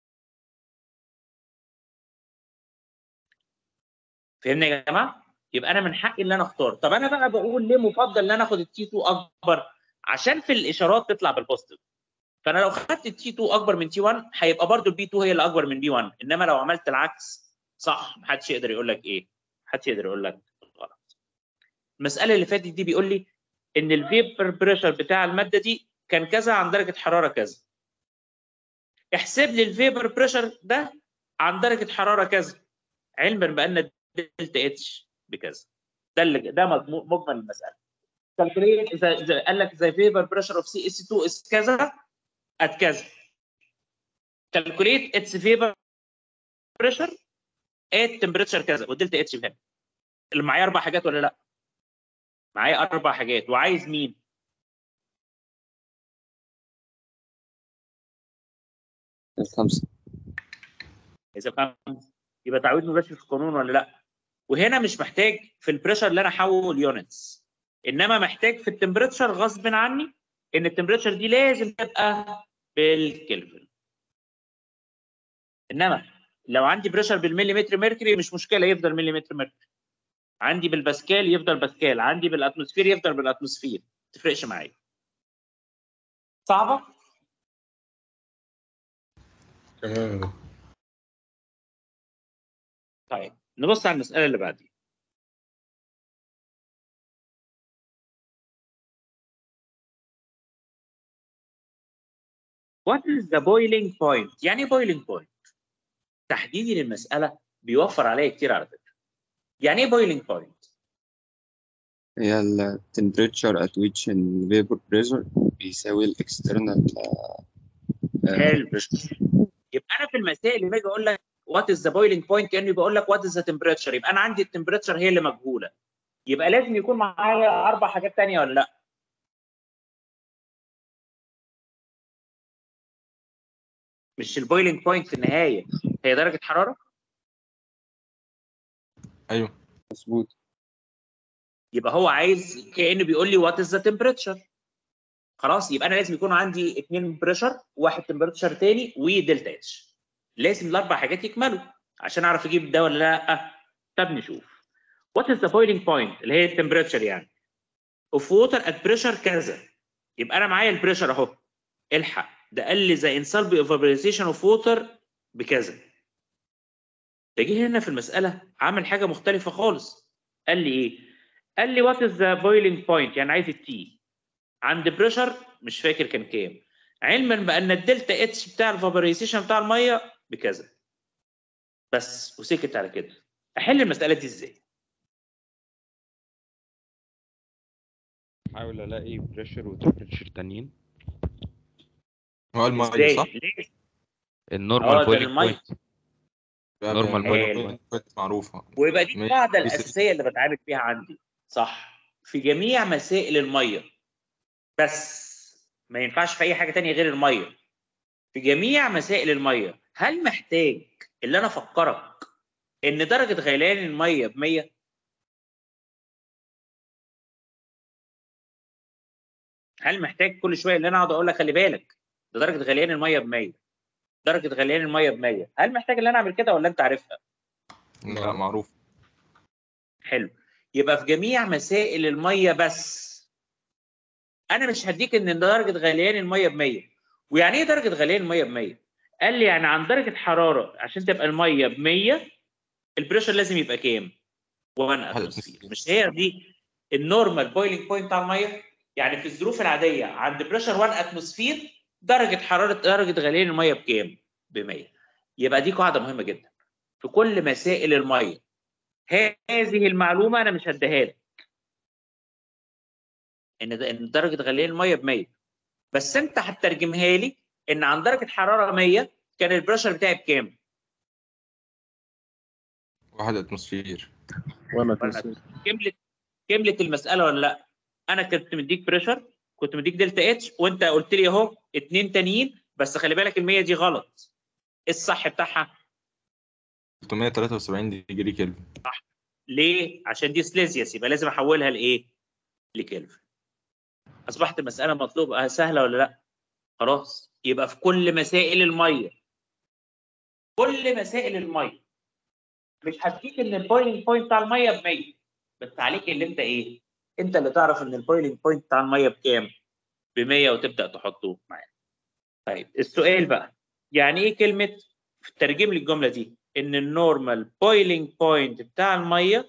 فهمنا يا جماعه يبقى انا من حقي ان انا اختار طب انا بقى بقول ليه مفضل ان انا اخد التي 2 اكبر عشان في الاشارات تطلع بالبوزيتيف فانا لو خدت التي 2 اكبر من تي 1 هيبقى برضو البي 2 هي اللي اكبر من بي 1 انما لو عملت العكس صح محدش يقدر يقول لك ايه محدش يقدر يقول لك غلط المساله اللي فاتت دي بيقول لي ان الفيبر بريشر بتاع الماده دي كان كذا عن درجه حراره كذا احسب لي الفيبر بريشر ده عن درجه حراره كذا علما بان دلتا اتش بكذا ده اللي ده مضمون- مجمل المساله calculate اذا إذا قال لك the vapor pressure of CS2 is كذا at كذا calculate its vapor pressure at temperature كذا والدلتا اتش بهنا اللي معايا اربع حاجات ولا لا؟ معايا اربع حاجات وعايز مين؟ الخمسة اذا فهمت يبقى تعويض مباشر في القانون ولا لا؟ وهنا مش محتاج في البريشر اللي انا احول يونتس انما محتاج في التمبريتشر غصب عني ان التمبريتشر دي لازم تبقى بالكلفن انما لو عندي بريشر بالمليمتر ميركوري مش مشكله يفضل مليمتر ميركوري عندي بالباسكال يفضل باسكال عندي بالاتموسفير يفضل بالاتموسفير ما تفرقش معايا صعبه تمام طيب نبص على المساله اللي بعديها What is the boiling point؟ يعني ايه boiling point؟ تحديدي للمسألة بيوفر عليا كتير على فكرة. يعني ايه boiling point؟ هي ال temperature at which the vapor pressure بيساوي ال external حلو يبقى أنا في المسائل اللي باجي أقول لك what is the boiling point كأني بقول لك what is the temperature يبقى أنا عندي التمبريتشر هي اللي مجهولة. يبقى لازم يكون معايا أربع حاجات تانية ولا لأ؟ مش البويلنج بوينت في النهاية هي درجة حرارة؟ ايوه مظبوط يبقى هو عايز كانه بيقول لي وات از ذا تمبريتشر خلاص يبقى انا لازم يكون عندي اثنين بريشر واحد تمبريتشر تاني ودلتا اتش لازم الاربع حاجات يكملوا عشان اعرف اجيب ده ولا لا طب نشوف وات از ذا بويلينج بوينت اللي هي التمبريتشر يعني اوف ووتر ات بريشر كذا يبقى انا معايا البريشر اهو الحق ده قال لي ذا انسالبي اوف فابريزيشن اوف ووتر بكذا تجي هنا في المساله عمل حاجه مختلفه خالص قال لي ايه قال لي وات از ذا بويلينج بوينت يعني عايز التي عند بريشر مش فاكر كان كام علما بان الدلتا اتش بتاع الفابريزيشن بتاع الميه بكذا بس وسكت على كده احل المساله دي ازاي احاول الاقي بريشر وتمبريتشر تانيين هو الميه ازاي صح؟ ليه اه النورمال ده بويلينج المية. بوينت Normal boiling point معروفه ويبقى دي ماشي. القاعده بس- الاساسيه اللي بتعامل بيها عندي صح في جميع مسائل الميه بس ما ينفعش في اي حاجه تانية غير الميه في جميع مسائل الميه هل محتاج اللي انا افكرك ان درجه غليان الميه ب 100 هل محتاج كل شويه ان انا اقعد اقول لك خلي بالك ده درجه غليان الميه ب 100 درجه غليان الميه ب 100 هل محتاج ان انا اعمل كده ولا انت عارفها لا معروف حلو يبقى في جميع مسائل الميه بس انا مش هديك ان درجه غليان الميه ب 100 ويعني ايه درجه غليان الميه ب 100 قال لي يعني عن درجه حراره عشان تبقى الميه ب 100 البريشر لازم يبقى كام 1 اتموسفير مش هي دي النورمال بويلينج بوينت بتاع الميه يعني في الظروف العاديه عند بريشر 1 اتموسفير درجه حراره درجه غليان الميه بكام ب 100 يبقى دي قاعده مهمه جدا في كل مسائل الميه هذه المعلومه انا مش هديها لك ان ده- ان درجه غليان الميه ب 100 بس انت هتترجمها لي ان عند درجه حراره 100 كان البريشر بتاعي بكام؟ واحد اتموسفير وانا ولا تنسيق. كملت كملت المساله ولا لا؟ انا كنت مديك بريشر كنت مديك دلتا اتش وانت قلت لي اهو اتنين تانيين بس خلي بالك ال 100 دي غلط ايه الصح بتاعها؟ 373 ديجري كيلفن ليه؟ عشان دي سليزيوس يبقى لازم احولها لايه؟ لكلفن. اصبحت المساله مطلوبه سهله ولا لا؟ خلاص يبقى في كل مسائل الميه كل مسائل الميه مش هديك ان البويلنج بوينت بتاع الميه ب 100 بس عليك اللي انت ايه؟ انت اللي تعرف ان البويلنج بوينت بتاع الميه بكام؟ ب 100 وتبدا تحطه معاك. طيب السؤال بقى يعني ايه كلمه ترجم لي الجمله دي ان النورمال بويلنج بوينت بتاع الميه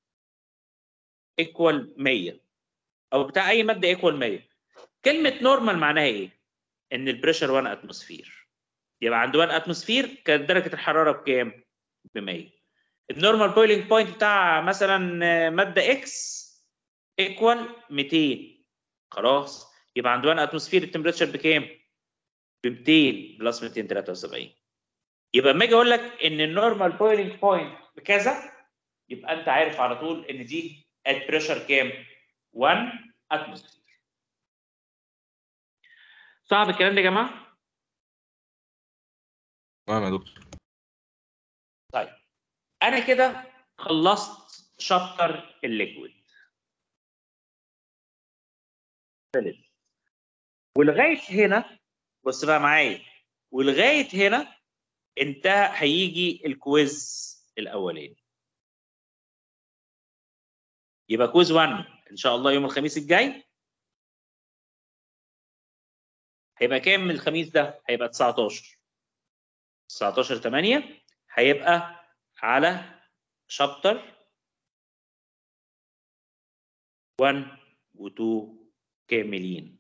ايكوال 100 او بتاع اي ماده ايكوال 100 كلمه نورمال معناها ايه ان البريشر 1 اتموسفير يبقى عند 1 اتموسفير كانت درجه الحراره بكام ب 100 النورمال بويلنج بوينت بتاع مثلا ماده اكس ايكوال 200 خلاص يبقى عند 1 اتموسفير التمبريتشر بكام ب 200 بلس 273 يبقى لما اجي اقول لك ان النورمال بويلنج بوينت بكذا يبقى انت عارف على طول ان دي ات بريشر كام 1 اتموسفير صعب الكلام ده يا جماعه تمام يا دكتور طيب انا كده خلصت شابتر الليكويد خلص ولغايه هنا بص بقى معايا ولغايه هنا انتهى هيجي الكويز الاولاني يبقى كويز 1 ان شاء الله يوم الخميس الجاي هيبقى كام من الخميس ده؟ هيبقى 19 19 8 هيبقى على شابتر 1 و2 كاملين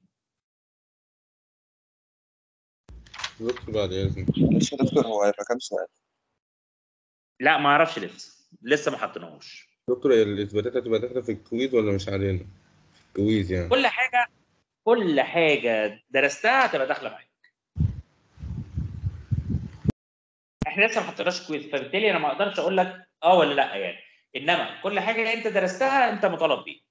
دكتور بعد اذنك معلش يا دكتور هو هيبقى كام سؤال؟ لا ما اعرفش لسه لسه ما حطيناهوش دكتور هي الاثباتات هتبقى داخله في الكويز ولا مش علينا؟ في الكويز يعني كل حاجه كل حاجه درستها هتبقى داخله معاك احنا لسه ما حطيناش كويز فبالتالي انا ما اقدرش اقول لك اه ولا لا يعني انما كل حاجه انت درستها انت مطالب بيها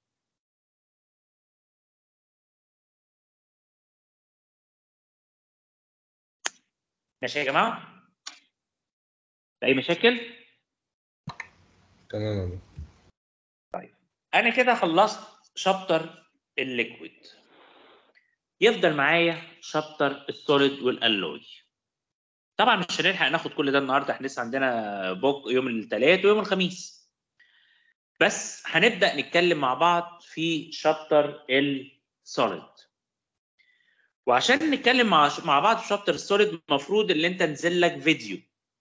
ماشي يا جماعه في اي مشاكل تمام يا دكتور. انا كده خلصت شابتر الليكويد يفضل معايا شابتر السوليد والالوي طبعا مش هنلحق ناخد كل ده النهارده احنا لسه عندنا بوك يوم الثلاث ويوم الخميس بس هنبدا نتكلم مع بعض في شابتر السوليد وعشان نتكلم مع مع بعض في شابتر السوليد المفروض ان انت نزل لك فيديو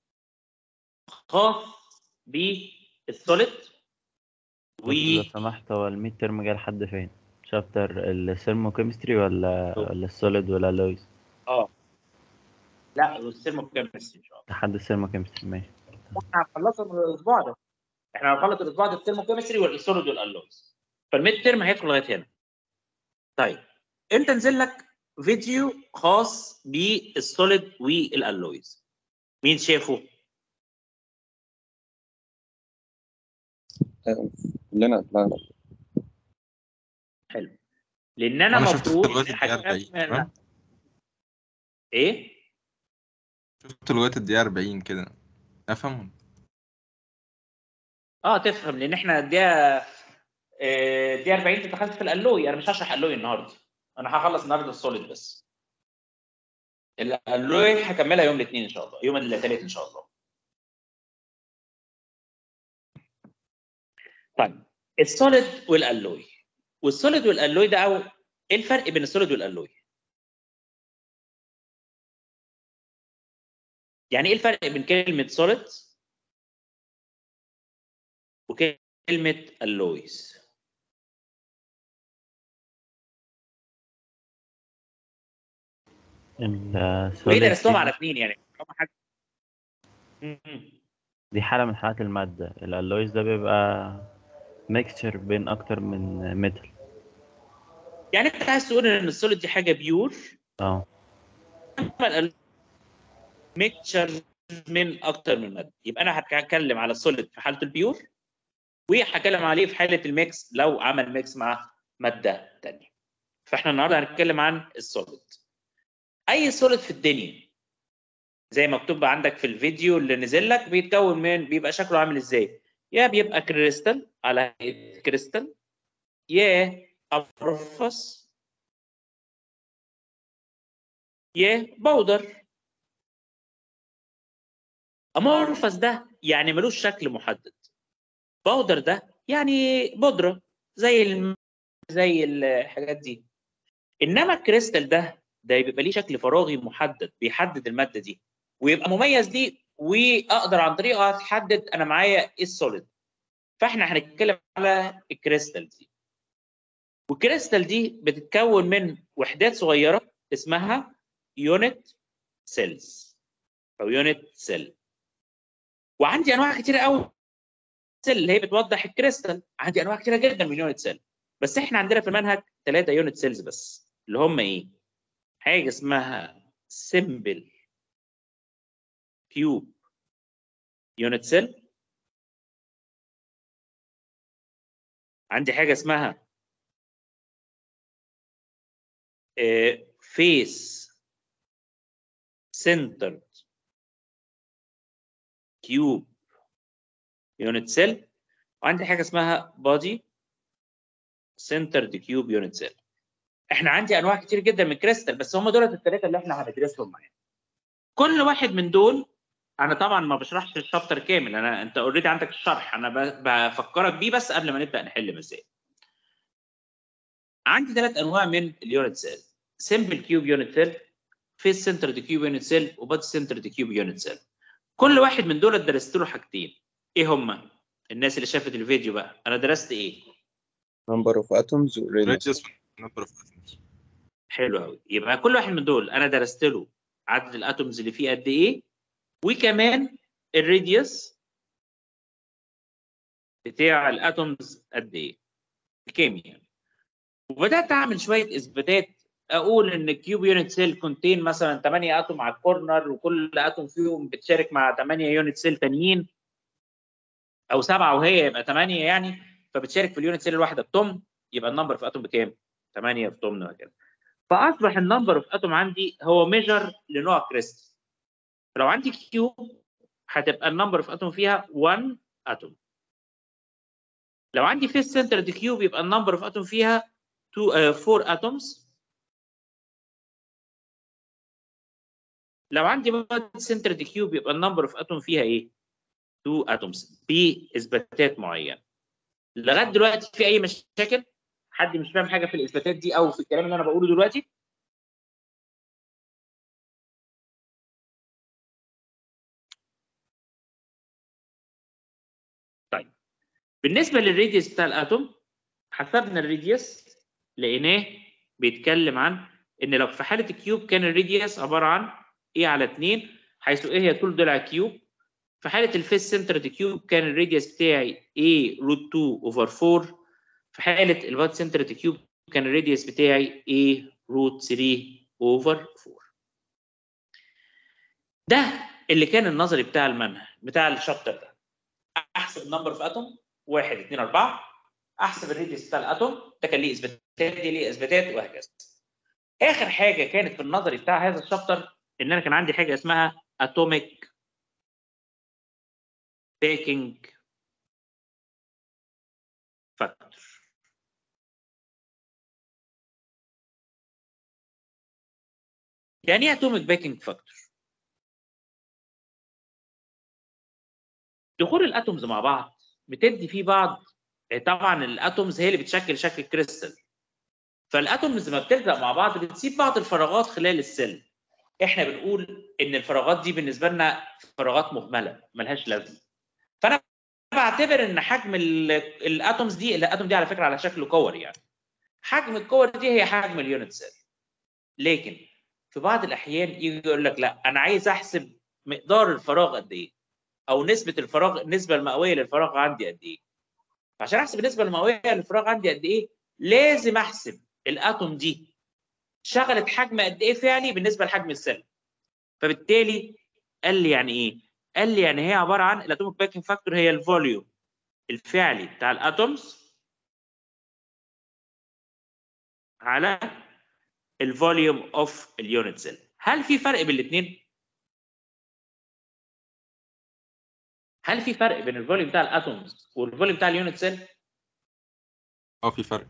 خاص بالسوليد و لو سمحت هو الميد ترم جاي لحد فين؟ شابتر الثيرموكيمستري ولا ولا السوليد ولا اللويز؟ اه لا والثيرموكيمستري ان شاء الله لحد الثيرموكيمستري ماشي احنا هنخلصهم الاسبوع ده احنا هنخلص الاسبوع ده الثيرموكيمستري والسوليد والالويز فالميد ترم هيدخل لغايه هنا طيب انت نزل لك فيديو خاص بالسوليد والالويز مين شافه؟ كلنا طلعنا حلو لان انا أنا شفت المفروض لغاية الدقيقة 40 تمام؟ ايه؟ شفت لغاية الدقيقة 40 كده أفهم اه تفهم لان احنا الدقيقه آه، الدقيقه 40 انت دخلت في الالوي انا مش هشرح الالوي النهارده انا هخلص النهارده السوليد بس الالوي هكملها يوم الاثنين ان شاء الله يوم الثلاث ان شاء الله طيب السوليد والالوي والسوليد والالوي ده او ايه الفرق بين السوليد والالوي يعني ايه الفرق بين كلمه سوليد وكلمه اللويز وايه السوليد درستهم على اثنين يعني هم حاجه مم. دي حالة من حالات المادة الألويز ده بيبقى ميكستشر بين أكتر من ميتال يعني انت عايز تقول ان السوليد دي حاجه بيور اه ميكتشر من اكتر من ماده يبقى انا هتكلم على السوليد في حاله البيور وهتكلم عليه في حاله الميكس لو عمل ميكس مع ماده ثانيه فاحنا النهارده هنتكلم عن السوليد اي سوليد في الدنيا زي ما مكتوب عندك في الفيديو اللي نزل لك بيتكون من بيبقى شكله عامل ازاي يا بيبقى كريستال على هيئه كريستال يا امورفس يا بودر امورفس ده يعني ملوش شكل محدد بودر ده يعني بودره زي الم... زي الحاجات دي انما الكريستال ده ده بيبقى ليه شكل فراغي محدد بيحدد الماده دي ويبقى مميز دي واقدر عن طريقه اتحدد انا معايا ايه السوليد فاحنا هنتكلم على الكريستال دي والكريستال دي بتتكون من وحدات صغيره اسمها يونت سيلز او يونت سيل وعندي انواع كتيره قوي سيل اللي هي بتوضح الكريستال عندي انواع كتيره جدا من يونت سيل بس احنا عندنا في المنهج ثلاثه يونت سيلز بس اللي هم ايه حاجه اسمها سيمبل كيوب يونت سيل عندي حاجه اسمها فيس سنترد كيوب يونت سيل وعندي حاجه اسمها بادي سنترد كيوب يونت سيل احنا عندي انواع كتير جدا من كريستال بس هم دولت الثلاثه اللي احنا هندرسهم معانا كل واحد من دول انا طبعا ما بشرحش الشابتر كامل انا انت اوريدي عندك الشرح انا ب- بفكرك بيه بس قبل ما نبدا نحل مسائل عندي ثلاث انواع من اليونت سيل سمبل كيوب يونت سيل فيس سنترد كيوب يونت سيل وبادي سنترد كيوب يونت سيل كل واحد من دول درست له حاجتين ايه هما الناس اللي شافت الفيديو بقى انا درست ايه number of atoms و radius radius number of atoms حلو قوي يبقى كل واحد من دول انا درست له عدد الاتومز اللي فيه قد ايه وكمان الراديوس بتاع الاتومز قد ايه الكيمياء وبدات اعمل شويه اثباتات اقول ان الكيوب يونت سيل كونتين مثلا 8 اتوم على الكورنر وكل اتوم فيهم بتشارك مع 8 يونت سيل تانيين او سبعه وهي يبقى 8 يعني فبتشارك في اليونت سيل الواحده بتمن يبقى النمبر في اتوم بكام؟ 8 في تمن وهكذا فاصبح النمبر اوف اتوم عندي هو ميجر لنوع كريستال لو عندي كيوب هتبقى النمبر اوف اتوم فيها 1 اتوم لو عندي فيس سنتر دي كيوب يبقى النمبر اوف اتوم فيها 4 اتومز لو عندي باد سنتر دي كيوب يبقى النمبر اوف اتوم فيها ايه 2 اتومز باثباتات معينه لغايه دلوقتي في اي مشاكل حد مش فاهم حاجه في الاثباتات دي او في الكلام اللي انا بقوله دلوقتي طيب بالنسبه للريديوس بتاع الاتوم حسبنا الريديوس لقيناه بيتكلم عن ان لو في حاله الكيوب كان الريديوس عباره عن ايه على 2 حيث ايه هي طول ضلع الكيوب في حاله الفيس سنتر كيوب كان الريديوس بتاعي a روت 2 اوفر 4 في حاله الباد سنتر كيوب كان الريديوس بتاعي a روت 3 اوفر 4 ده اللي كان النظري بتاع المنهج بتاع الشابتر ده احسب النمبر في اتوم 1 2 4 احسب الريديوس بتاع الاتوم ده كان ليه اثباتات دي ليه اثباتات وهكذا اخر حاجه كانت في النظري بتاع هذا الشابتر ان انا كان عندي حاجه اسمها اتوميك باكينج فاكتور يعني ايه اتوميك باكينج فاكتور دخول الاتومز مع بعض بتدي فيه بعض طبعا الاتومز هي اللي بتشكل شكل كريستال فالاتومز لما بتلزق مع بعض بتسيب بعض الفراغات خلال السيل احنا بنقول ان الفراغات دي بالنسبه لنا فراغات مهمله ملهاش لازمه فانا بعتبر ان حجم الاتومز دي الاتوم دي على فكره على شكل كور يعني حجم الكور دي هي حجم اليونت سيل لكن في بعض الاحيان يجي يقول لك لا انا عايز احسب مقدار الفراغ قد ايه او نسبه الفراغ النسبه المئويه للفراغ عندي قد ايه عشان احسب النسبه المئويه للفراغ عندي قد ايه لازم احسب الاتوم دي شغلت حجم قد ايه فعلي بالنسبه لحجم السيل فبالتالي قال لي يعني ايه قال لي يعني هي عباره عن الاتوميك باكينج فاكتور هي الفوليوم الفعلي بتاع الاتومز على الفوليوم اوف اليونت سيل هل في فرق بين الاثنين هل في فرق بين الفوليوم بتاع الاتومز والفوليوم بتاع اليونت سيل اه في فرق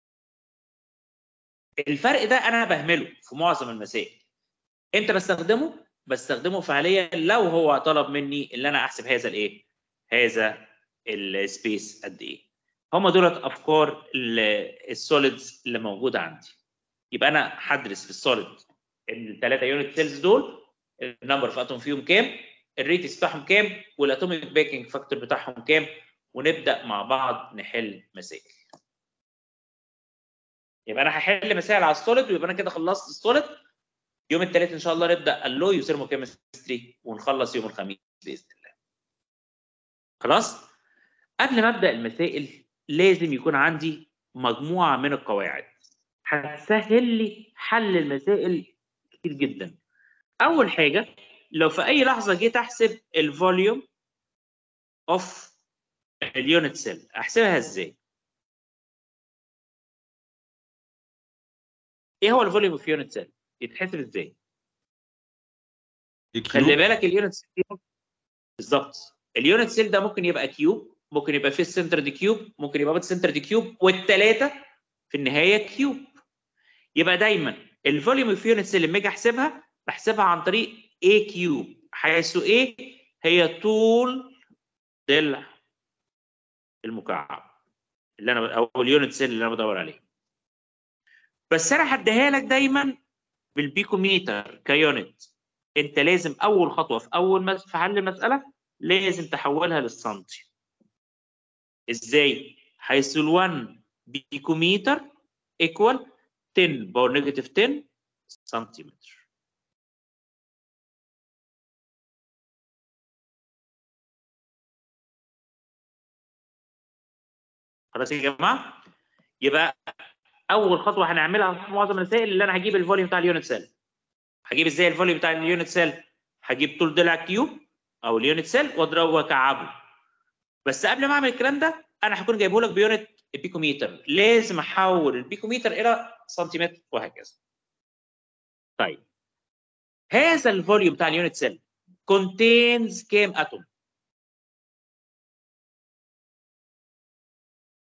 الفرق ده انا بهمله في معظم المسائل امتى بستخدمه بستخدمه فعليا لو هو طلب مني ان انا احسب هذا الايه هذا السبيس قد ايه هم دولت افكار السوليدز اللي موجوده عندي يبقى انا هدرس في السوليد الثلاثه يونت سيلز دول النمبر في اتوم فيهم كام الريتس بتاعهم كام والاتوميك باكينج فاكتور بتاعهم كام ونبدا مع بعض نحل مسائل يبقى انا هحل مسائل على السوليد ويبقى انا كده خلصت السوليد يوم الثلاث ان شاء الله نبدا اللوي وثيرموكيمستري ونخلص يوم الخميس باذن الله خلاص قبل ما ابدا المسائل لازم يكون عندي مجموعه من القواعد هتسهل لي حل المسائل كتير جدا اول حاجه لو في اي لحظه جيت احسب الفوليوم اوف اليونت سيل احسبها ازاي ايه هو الفوليوم اوف يونت سيل يتحسب ازاي خلي بالك اليونت سيل بالظبط اليونت سيل ده ممكن يبقى كيوب ممكن يبقى في السنتر دي كيوب ممكن يبقى السنتر دي كيوب والثلاثه في النهايه كيوب يبقى دايما الفوليوم اوف يونت سيل لما اجي احسبها بحسبها عن طريق A كيوب حيث A هي طول ضلع المكعب اللي انا او اليونت سيل اللي انا بدور عليه بس انا هديها لك دايما بالبيكوميتر كيونت انت لازم اول خطوه في اول مس... في حل المساله لازم تحولها للسنتي ازاي حيث ال1 بيكوميتر ايكوال 10 باور نيجاتيف 10 سنتيمتر خلاص يا جماعه يبقى اول خطوه هنعملها في معظم المسائل اللي انا هجيب الفوليوم بتاع اليونت سيل هجيب ازاي الفوليوم بتاع اليونت سيل هجيب طول ضلع كيوب او اليونت سيل واضربه واكعبه بس قبل ما اعمل الكلام ده انا هكون جايبه لك بيونت البيكوميتر لازم احول البيكوميتر الى سنتيمتر وهكذا طيب هذا الفوليوم بتاع اليونت سيل contains كام اتوم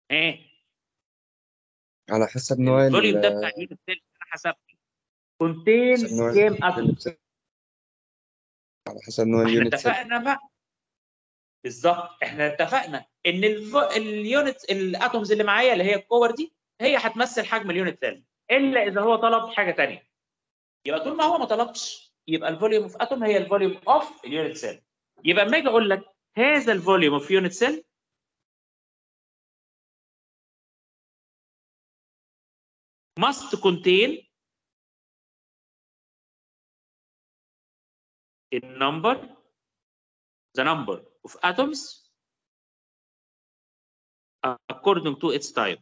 ايه على حسب نوع ال- الفوليوم ده بتاع اليونت سيل انا حسبته كونتينز حسب نوع كام ال- اتوم على حسب نوع احنا اليونت سيل اتفقنا بقى بالظبط احنا اتفقنا ان الف... اليونت الاتومز اللي معايا اللي هي الكور دي هي هتمثل حجم اليونت سيل الا اذا هو طلب حاجه ثانيه يبقى طول ما هو ما طلبش يبقى الفوليوم اوف اتوم هي الفوليوم اوف اليونت سيل يبقى اما اجي اقول لك هذا الفوليوم اوف يونت سيل must contain a number the number of atoms according to its type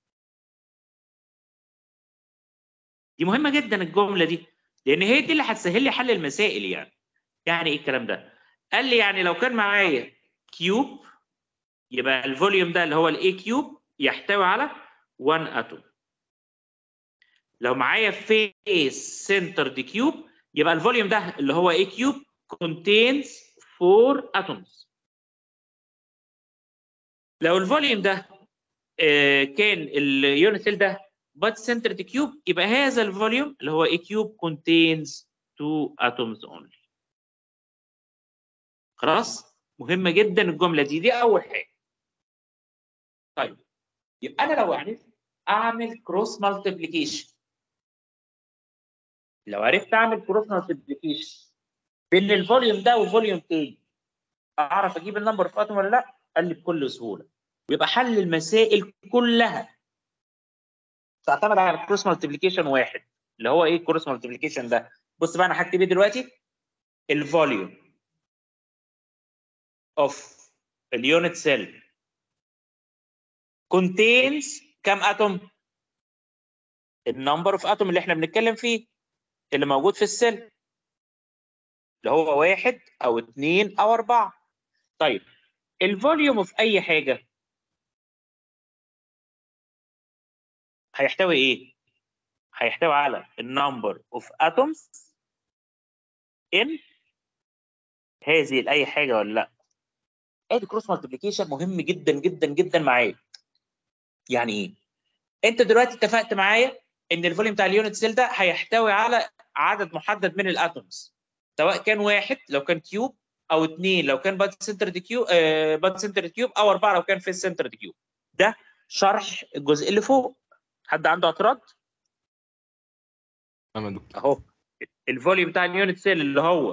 دي مهمة جدا الجملة دي لأن هي دي اللي هتسهل لي حل المسائل يعني يعني إيه الكلام ده؟ قال لي يعني لو كان معايا كيوب يبقى الفوليوم ده اللي هو الاي كيوب يحتوي على 1 اتوم لو معايا فيس سنتر دي كيوب يبقى الفوليوم ده اللي هو اي كيوب contains 4 atoms لو الفوليوم ده آه، كان اليونت سيل ده باد سنتر دي كيوب يبقى هذا الفوليوم اللي هو اي كيوب contains 2 atoms only خلاص مهمة جدا الجملة دي دي أول حاجة طيب يبقى أنا لو عرفت أعمل كروس مالتيبليكيشن لو عرفت أعمل كروس مالتيبليكيشن بين الفوليوم ده وفوليوم تاني أعرف أجيب النمبر في أتوم ولا لأ؟ قال لي بكل سهولة ويبقى حل المسائل كلها تعتمد على كروس مالتيبليكيشن واحد اللي هو إيه كروس مالتيبليكيشن ده؟ بص بقى أنا هكتب إيه دلوقتي؟ الفوليوم of اليونت سيل contains كم اتوم؟ النمبر اوف اتوم اللي احنا بنتكلم فيه اللي موجود في السيل اللي هو واحد او اثنين او اربعه طيب الفوليوم اوف اي حاجه هيحتوي ايه؟ هيحتوي على النمبر اوف اتومز ان هذه لاي حاجه ولا لا؟ ادي كروس مالتيبليكيشن مهم جدا جدا جدا معايا يعني ايه انت دلوقتي اتفقت معايا ان الفوليوم بتاع اليونت سيل ده هيحتوي على عدد محدد من الاتومز سواء كان واحد لو كان كيوب او اثنين لو كان باد سنتر دي كيوب آه باد سنتر كيوب او اربعه لو كان في السنتر دي كيوب ده شرح الجزء اللي فوق حد عنده اعتراض تمام يا دكتور اهو الفوليوم بتاع اليونت سيل اللي هو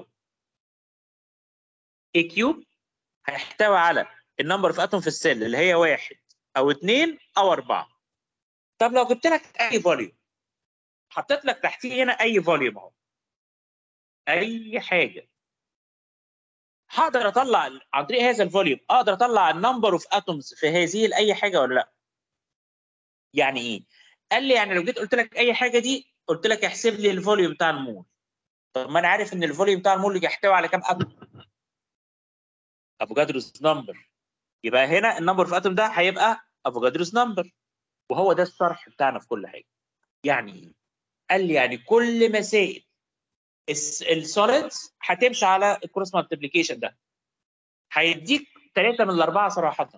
اي كيوب هيحتوي على النمبر اوف اتوم في السيل اللي هي واحد او اثنين او اربعه طب لو جبت لك اي فوليوم حطيت لك تحتيه هنا اي فوليوم اهو اي حاجه هقدر اطلع عن طريق هذا الفوليوم اقدر اطلع النمبر اوف اتومز في هذه الاي حاجه ولا لا يعني ايه قال لي يعني لو جيت قلت لك اي حاجه دي قلت لك احسب لي الفوليوم بتاع المول طب ما انا عارف ان الفوليوم بتاع المول يحتوي على كام اتوم افوكادروس نمبر يبقى هنا النمبر اوف اتوم ده هيبقى افوكادروس نمبر وهو ده الشرح بتاعنا في كل حاجه يعني ايه قال لي يعني كل مسائل السوليدز هتمشي على الكروس مالتيبليكيشن ده هيديك ثلاثه من الاربعه صراحه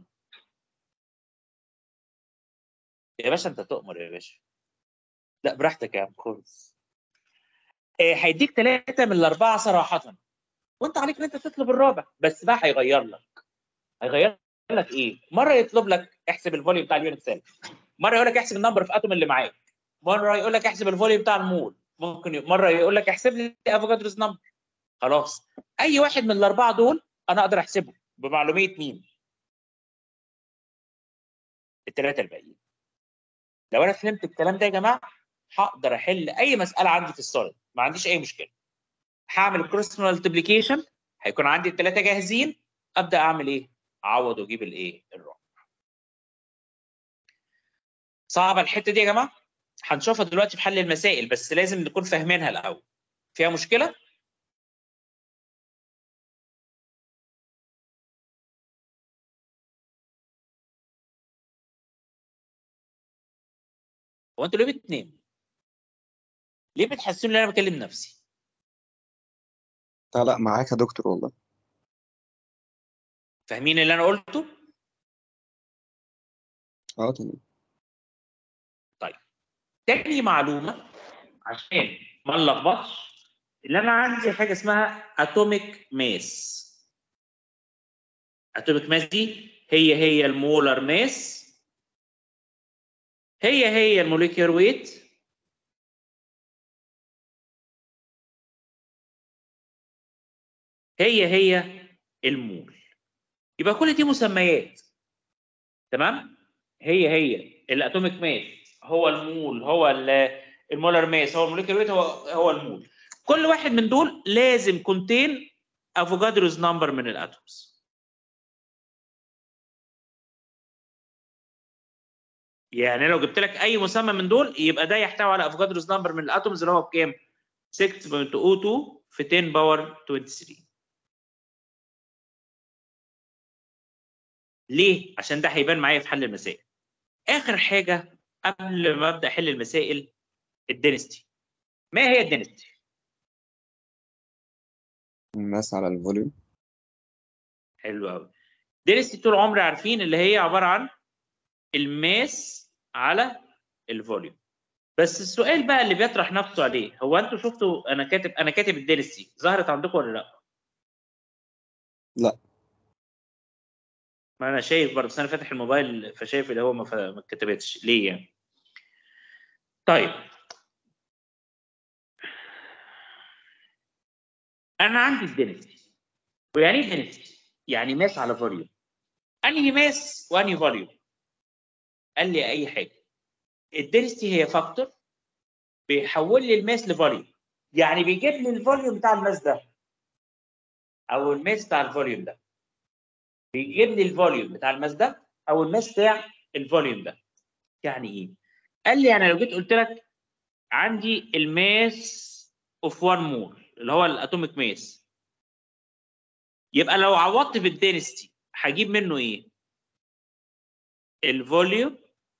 يا باشا انت تؤمر يا باشا لا براحتك يا عم خالص آه، هيديك ثلاثه من الاربعه صراحه وانت عليك ان انت تطلب الرابع بس بقى هيغير لك هيغير لك ايه؟ مره يطلب لك احسب الفوليوم بتاع اليونت سيل مره يقول لك احسب النمبر اوف اتوم اللي معاك مره يقول لك احسب الفوليوم بتاع المول ممكن ي- مره يقول لك احسب لي افوكادروس نمبر خلاص اي واحد من الاربعه دول انا اقدر احسبه بمعلوميه مين؟ الثلاثه الباقيين لو انا فهمت الكلام ده يا جماعه هقدر احل اي مساله عندي في السوليد ما عنديش اي مشكله هعمل كروس مالتيبليكيشن هيكون عندي الثلاثه جاهزين ابدا اعمل ايه؟ اعوض واجيب الايه؟ الرابع. صعبه الحته دي يا جماعه؟ هنشوفها دلوقتي في حل المسائل بس لازم نكون فاهمينها الاول. فيها مشكله؟ هو انتوا ليه بتناموا؟ ليه بتحسوا ان انا بكلم نفسي؟ لا لا معاك يا دكتور والله فاهمين اللي انا قلته؟ اه تمام تاني معلومه عشان ما نلخبطش ان انا عندي حاجه اسمها اتوميك ماس اتوميك ماس دي هي هي المولر ماس هي هي الموليكيولر ويت هي هي المول يبقى كل دي مسميات تمام هي هي الاتوميك ماس هو المول هو ال- المولر ماس هو الموليكيولر ويت هو هو المول كل واحد من دول لازم كونتين افوجادروز نمبر من الاتومز يعني لو جبت لك اي مسمى من دول يبقى ده يحتوي على افوجادروز نمبر من الاتومز اللي هو بكام 6.02 في 10 باور 23 ليه عشان ده هيبان معايا في حل المسائل اخر حاجه قبل ما ابدا احل المسائل الدينستي ما هي الدينستي الماس على الفوليوم حلو قوي دينستي طول عمري عارفين اللي هي عباره عن الماس على الفوليوم بس السؤال بقى اللي بيطرح نفسه عليه هو انتوا شفتوا انا كاتب انا كاتب الدينستي ظهرت عندكم ولا لا؟ لا. ما انا شايف برضه بس انا فاتح الموبايل فشايف اللي هو ما ف- ما اتكتبتش ليه يعني؟ طيب انا عندي الدينستي ويعني ايه دينستي؟ يعني ماس على فوليوم انهي ماس وانهي فوليوم؟ قال لي اي حاجه الدنسيتي هي فاكتور بيحول لي الماس لفوليوم يعني بيجيب لي الفوليوم بتاع الماس ده او الماس بتاع الفوليوم ده بيجيب لي الفوليوم بتاع الماس ده او الماس بتاع الفوليوم ده يعني ايه قال لي انا لو جيت قلت لك عندي الماس اوف 1 مول اللي هو الاتوميك ماس يبقى لو عوضت بالدنسيتي هجيب منه ايه الفوليوم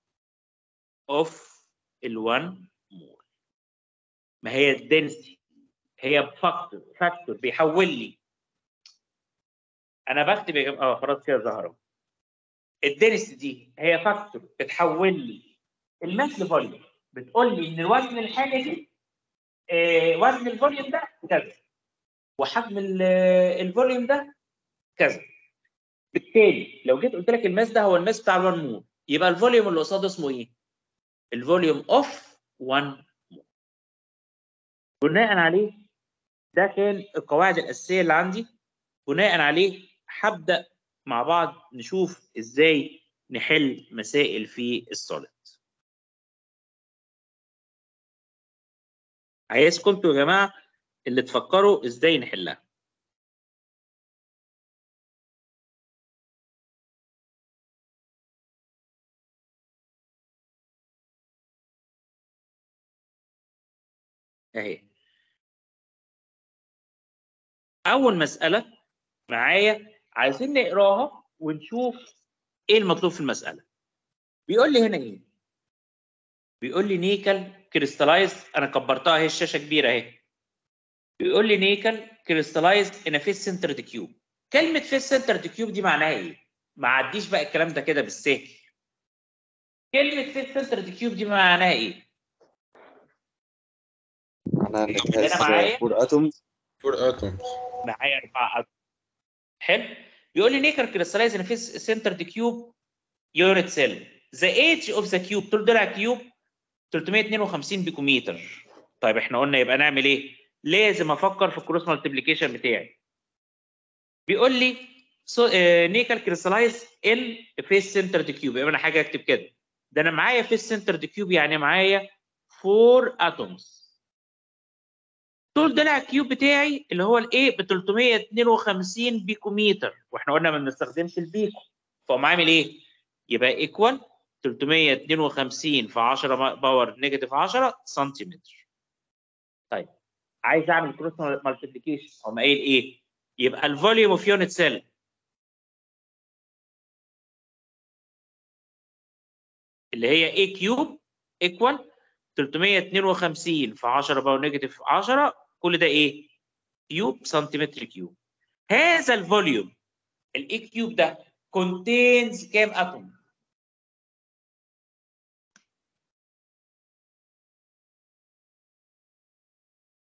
اوف ال1 مول ما هي الدنسيتي هي فاكتور فاكتور بيحول لي انا بكتب يا جماعه اه خلاص كده ظهر الدنسيتي دي هي فاكتور بتحول لي الماس لفوليوم بتقول لي ان الوزن الحاجه دي آه وزن الفوليوم ده كذا وحجم ال- الفوليوم ده كذا بالتالي لو جيت قلت لك الماس ده هو الماس بتاع ال1 مول يبقى الفوليوم اللي قصاده اسمه ايه؟ الفوليوم اوف 1 مول بناء عليه ده كان القواعد الاساسيه اللي عندي بناء عليه هبدا مع بعض نشوف ازاي نحل مسائل في السوليد عايزكم انتوا يا جماعه اللي تفكروا ازاي نحلها اهي اول مساله معايا عايزين نقراها ونشوف ايه المطلوب في المساله بيقول لي هنا ايه بيقول لي نيكل كريستالايز انا كبرتها اهي الشاشه كبيره اهي بيقول لي نيكل كريستالايز ان فيس سنتر كيوب كلمه فيس سنتر كيوب دي معناها ايه ما عديش بقى الكلام ده كده بالسهل كلمه فيس سنتر كيوب دي معناها ايه معناها ان هنا it معايا؟ has four atoms فور اتومز معايا اربعه حلو بيقول لي نيكل كريستالايز ان فيس سنتر كيوب يونت سيل ذا ايدج اوف ذا كيوب طول ضلع كيوب 352 بيكومتر طيب احنا قلنا يبقى نعمل ايه لازم افكر في الكروس مالتيبليكيشن بتاعي بيقول لي سو نيكل كريستالايز ان فيس سنتر كيوب يبقى انا حاجه اكتب كده ده انا معايا فيس سنتر كيوب يعني معايا 4 اتومز طول ضلع الكيوب بتاعي اللي هو الايه ب 352 بيكومتر واحنا قلنا ما بنستخدمش البيكو فقوم عامل ايه؟ يبقى ايكوال 352 في 10 باور نيجاتيف 10 سنتيمتر. طيب عايز اعمل كروس مالتيبليكيشن اقوم قايل ايه؟ يبقى الفوليوم اوف يونت سيل اللي هي اي كيوب ايكوال 352 في 10 باور نيجاتيف 10 كل ده ايه؟ كيوب سنتيمتر كيوب. هذا الفوليوم الاي كيوب ده contains كام اتوم؟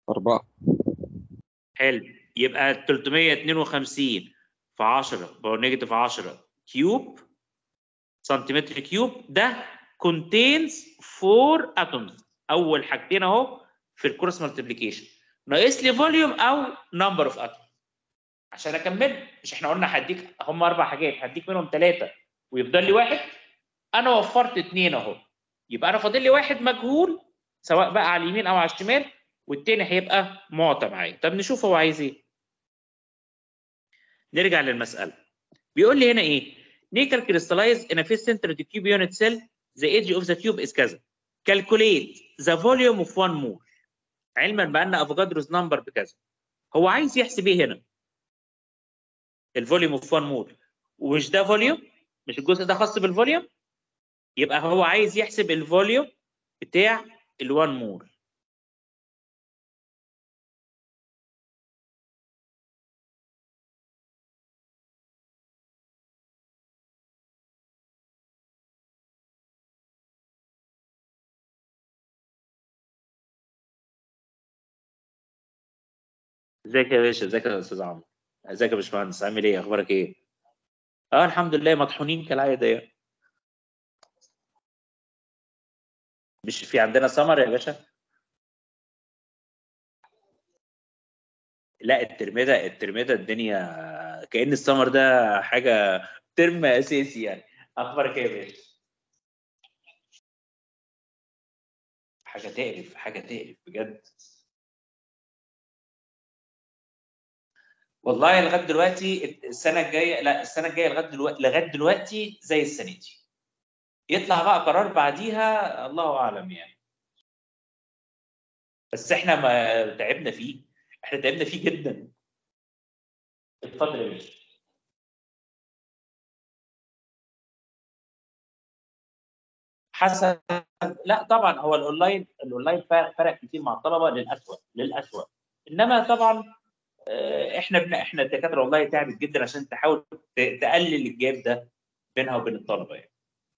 أربعة حلو يبقى 352 في 10 باور نيجاتيف 10 كيوب سنتيمتر كيوب ده contains 4 atoms اول حاجتين اهو في الكروس مالتيبليكيشن ناقص لي فوليوم او نمبر اوف اتوم عشان اكمل مش احنا قلنا هديك هم اربع حاجات هديك منهم ثلاثه ويفضل لي واحد انا وفرت اثنين اهو يبقى انا فاضل لي واحد مجهول سواء بقى على اليمين او على الشمال والتاني هيبقى معطى معايا طب نشوف هو عايز ايه نرجع للمساله بيقول لي هنا ايه نيكل كريستالايز in a face center the cube unit cell the edge of the tube is كذا calculate the volume of one mole علما بان افوكادروس نمبر بكذا هو عايز يحسب ايه هنا الفوليوم اوف 1 مول ومش ده فوليوم مش الجزء ده خاص بالفوليوم يبقى هو عايز يحسب الفوليوم بتاع ال1 مول ازيك يا باشا ازيك يا استاذ عمرو ازيك يا باشمهندس عامل ايه اخبارك ايه اه الحمد لله مطحونين كالعاده يعني مش في عندنا سمر يا باشا لا الترم ده الترم ده الدنيا كأن السمر ده حاجه ترم اساسي يعني اخبارك ايه يا باشا حاجه تقرف حاجه تقرف بجد والله لغايه دلوقتي السنه الجايه لا السنه الجايه لغايه دلوقتي لغايه دلوقتي زي السنه دي يطلع بقى قرار بعديها الله اعلم يعني بس احنا ما تعبنا فيه احنا تعبنا فيه جدا اتفضل يا باشا حسب لا طبعا هو الاونلاين الاونلاين فرق كتير مع الطلبه للاسوء للاسوء انما طبعا احنا بن... احنا الدكاتره والله تعبت جدا عشان تحاول تقلل الجاب ده بينها وبين الطلبه يعني.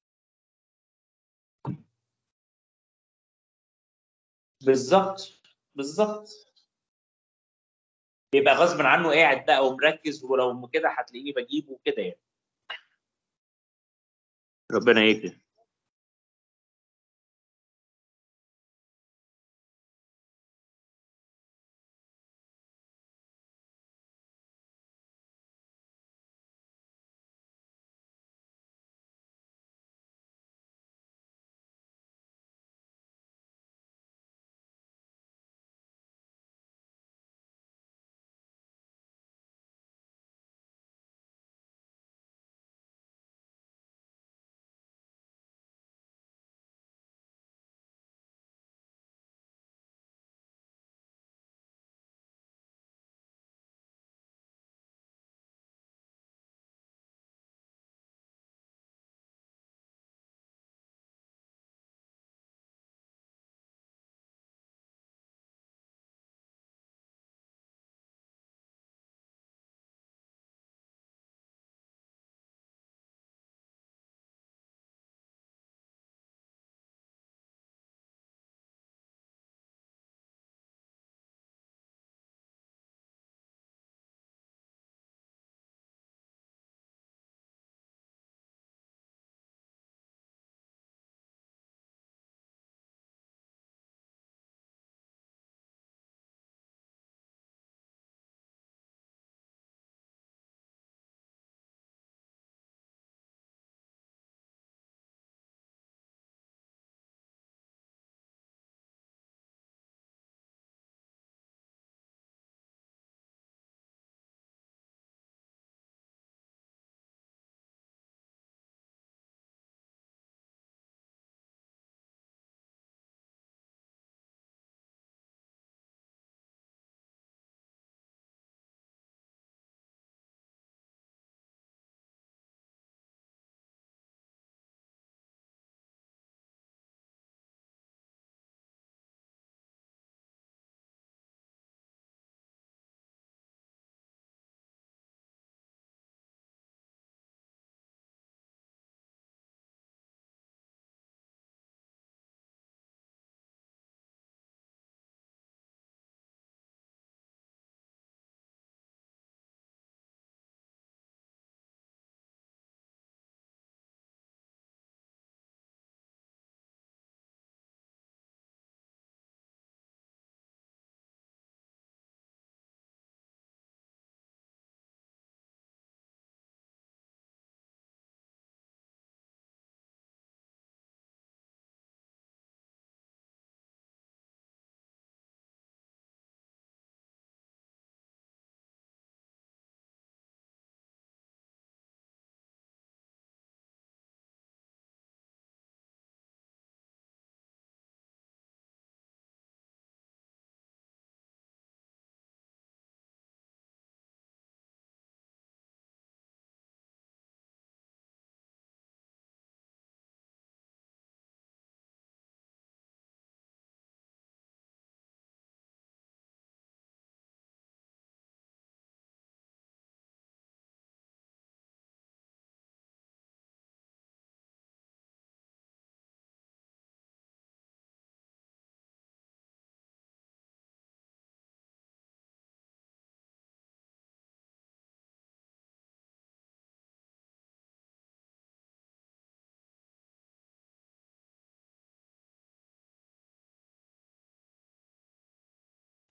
بالظبط بالظبط بيبقى غصب عنه قاعد بقى ومركز ولو كده هتلاقيني بجيبه وكده يعني ربنا يكرم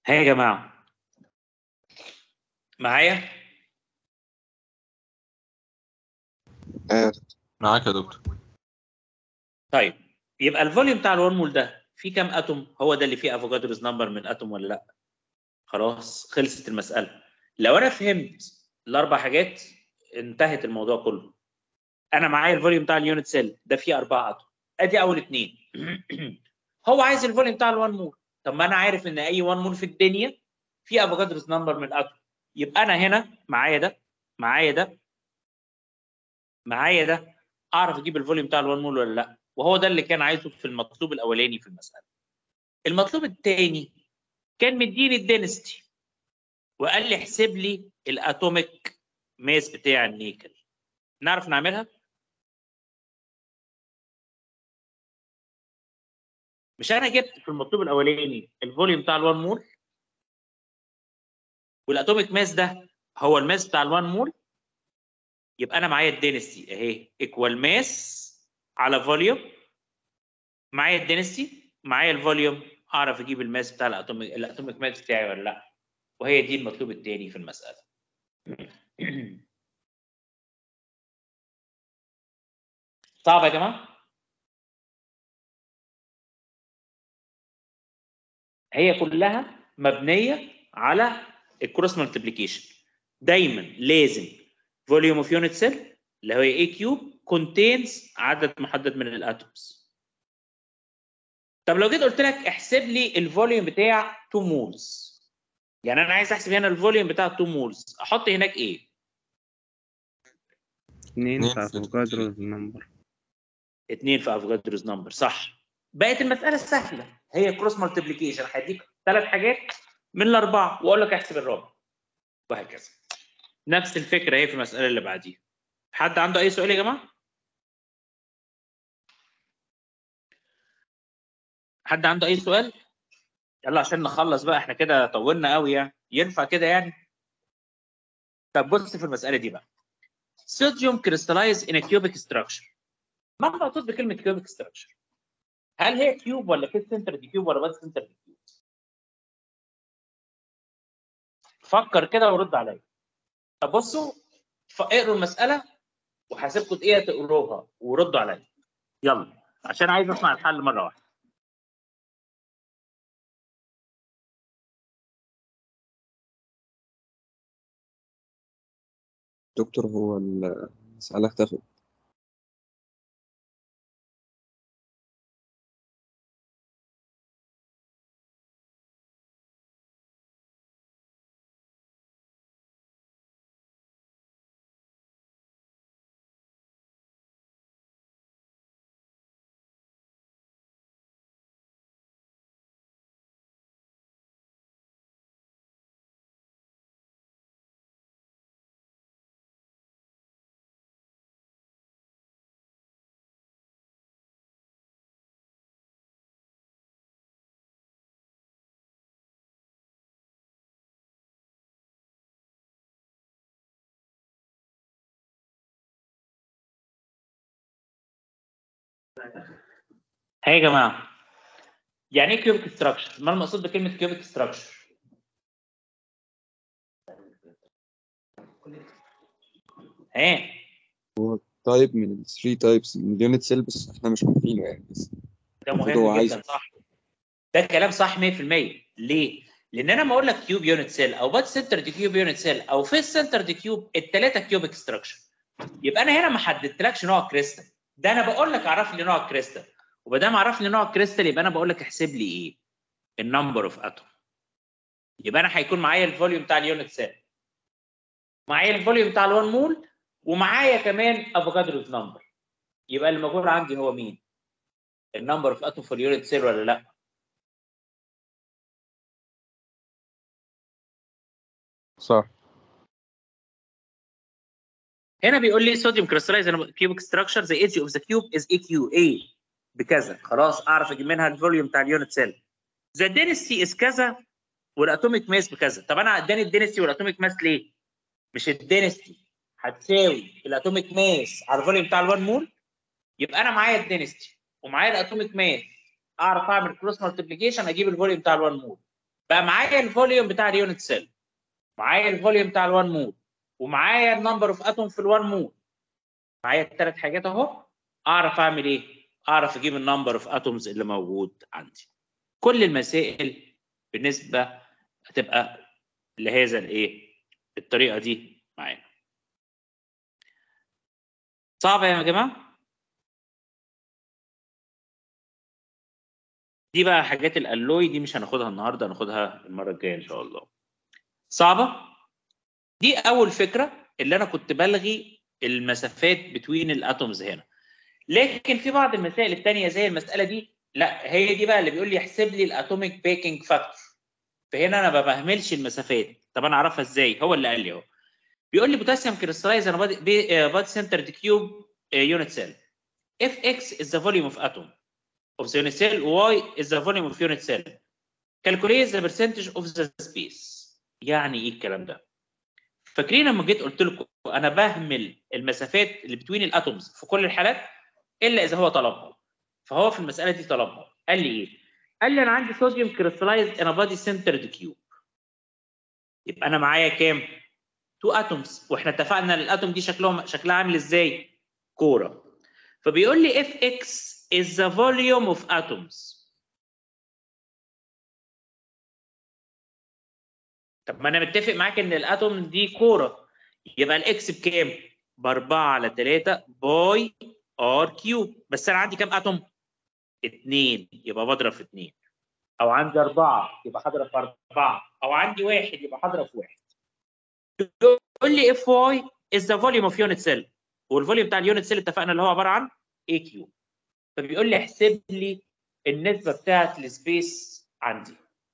ها يا جماعه معايا آه معاك يا دكتور طيب يبقى الفوليوم بتاع الون مول ده فيه كام اتوم هو ده اللي فيه افوكادروز نمبر من اتوم ولا لا خلاص خلصت المساله لو انا فهمت الاربع حاجات انتهت الموضوع كله انا معايا الفوليوم بتاع اليونت سيل ده فيه اربعه اتوم ادي اول اثنين هو عايز الفوليوم بتاع ال1 مول طب ما انا عارف ان اي 1 مول في الدنيا فيه افوكادروز نمبر من اتوم يبقى انا هنا معايا ده معايا ده معايا ده اعرف اجيب الفوليوم بتاع ال1 مول ولا لا وهو ده اللي كان عايزه في المطلوب الاولاني في المساله المطلوب الثاني كان مديني الدينستي وقال لي احسب لي الاتوميك ماس بتاع النيكل نعرف نعملها مش انا جبت في المطلوب الاولاني الفوليوم بتاع ال1 مول والاتوميك ماس ده هو الماس بتاع ال1 مول يبقى انا معايا الدينستي اهي ايكوال ماس على فوليوم معايا الدينستي معايا الفوليوم اعرف اجيب الماس بتاع الاتوميك الاتوميك ماس بتاعي ولا لا وهي دي المطلوب الثاني في المساله صعب يا جماعه هي كلها مبنيه على الكروس مالتيبليكيشن دايما لازم فوليوم اوف يونت سيل اللي هو اي كيوب كونتينز عدد محدد من الاتومز طب لو جيت قلت لك احسب لي الفوليوم بتاع 2 مولز يعني انا عايز احسب هنا الفوليوم بتاع 2 مولز احط هناك ايه اتنين اتنين في في افوكادروز نمبر اتنين في افوكادروز نمبر صح بقت المساله سهله هي كروس مالتيبليكيشن هديك ثلاث حاجات من الاربعه واقول لك احسب الرابع وهكذا نفس الفكره هي في المساله اللي بعديها حد عنده اي سؤال يا جماعه حد عنده اي سؤال يلا عشان نخلص بقى احنا كده طولنا قوي يعني ينفع كده يعني طب بص في المساله دي بقى صوديوم كريستالايز ان كيوبيك ستراكشر ما المقصود بكلمه كيوبيك ستراكشر هل هي كيوب ولا كيس سنتر دي كيوب ولا بس سنتر دي كيوب فكر كده ورد عليا طب بصوا ف- اقروا المساله وهسيبكم دقيقه تقروها وردوا عليا يلا عشان عايز اسمع الحل مره واحده دكتور هو المسألة اختفت ها يا جماعه يعني ايه كيوبيك ستراكشر؟ ما المقصود بكلمه كيوبيك ستراكشر؟ ها تايب من ال 3 تايبس من اليونت سيل بس احنا مش عارفينه يعني بس ده المفروض مهم هو جدا عايزه. صح ده كلام صح 100% ليه؟ لان انا ما اقول لك كيوب يونت سيل او باد سنتر دي كيوب يونت سيل او فيس سنتر دي كيوب الثلاثه كيوبيك ستراكشر يبقى انا هنا ما حددتلكش نوع كريستال ده انا بقول لك اعرف لي نوع الكريستال وما دام عرف لي نوع الكريستال يبقى انا بقول لك احسب لي ايه؟ النمبر اوف اتوم يبقى انا هيكون معايا الفوليوم بتاع اليونت سيل معايا الفوليوم بتاع ال1 مول ومعايا كمان افوكادروز نمبر يبقى اللي موجود عندي هو مين؟ النمبر اوف اتوم في اليونت سيل ولا لا؟ صح هنا بيقول لي صوديوم كريستالايز كيوبيك ستراكشر ذا ايدج اوف ذا كيوب از اي كيو اي بكذا خلاص اعرف اجيب منها الفوليوم بتاع اليونت سيل ذا دينستي از كذا والاتوميك ماس بكذا طب انا اداني الدينستي والاتوميك ماس ليه؟ مش الدينستي هتساوي الاتوميك ماس على الفوليوم بتاع ال1 مول يبقى انا معايا الدينستي ومعايا الاتوميك ماس اعرف اعمل كروس مالتيبليكيشن اجيب الفوليوم بتاع ال1 مول بقى معايا الفوليوم بتاع اليونت سيل معايا الفوليوم بتاع ال1 مول ومعايا النمبر اوف اتوم في ال1 مول معايا الثلاث حاجات اهو اعرف اعمل ايه؟ اعرف اجيب النمبر اوف اتومز اللي موجود عندي كل المسائل بالنسبه هتبقى لهذا الايه؟ الطريقه دي معانا صعبه يا جماعه؟ دي بقى حاجات الالوي دي مش هناخدها النهارده هناخدها المره الجايه ان شاء الله صعبه دي اول فكره اللي انا كنت بلغي المسافات بتوين الاتومز هنا لكن في بعض المسائل الثانيه زي المساله دي لا هي دي بقى اللي بيقول لي احسب لي الاتوميك بيكنج فاكتور فهنا انا ما بهملش المسافات طب انا اعرفها ازاي هو اللي قال لي اهو بيقول لي بوتاسيوم كريستالايز انا بادئ بادئ سنتر كيوب يونت سيل اف اكس از ذا فوليوم اوف اتوم of the unit cell y is the volume of unit cell calculate the percentage of the space يعني ايه الكلام ده فاكرين لما جيت قلت لكم انا بهمل المسافات اللي بتوين الاتومز في كل الحالات الا اذا هو طلبها فهو في المساله دي طلبها قال لي ايه قال لي انا عندي صوديوم كريستلايز ان بادي سنترد كيوب يبقى انا معايا كام 2 اتومز واحنا اتفقنا ان الاتوم دي شكلهم شكلها عامل ازاي كوره فبيقول لي اف اكس is the volume of atoms. طب ما انا متفق معاك ان الاتوم دي كوره يبقى الاكس بكام؟ ب 4 على 3 باي ار كيوب بس انا عندي كام اتوم؟ اثنين يبقى بضرب في اثنين او عندي اربعه يبقى هضرب في اربعه او عندي واحد يبقى هضرب في واحد. يقول لي اف واي is the volume of unit cell والفوليوم بتاع اليونت سيل اتفقنا اللي هو عباره عن اي كيوب. فبيقول لي احسب لي النسبه بتاعت السبيس عندي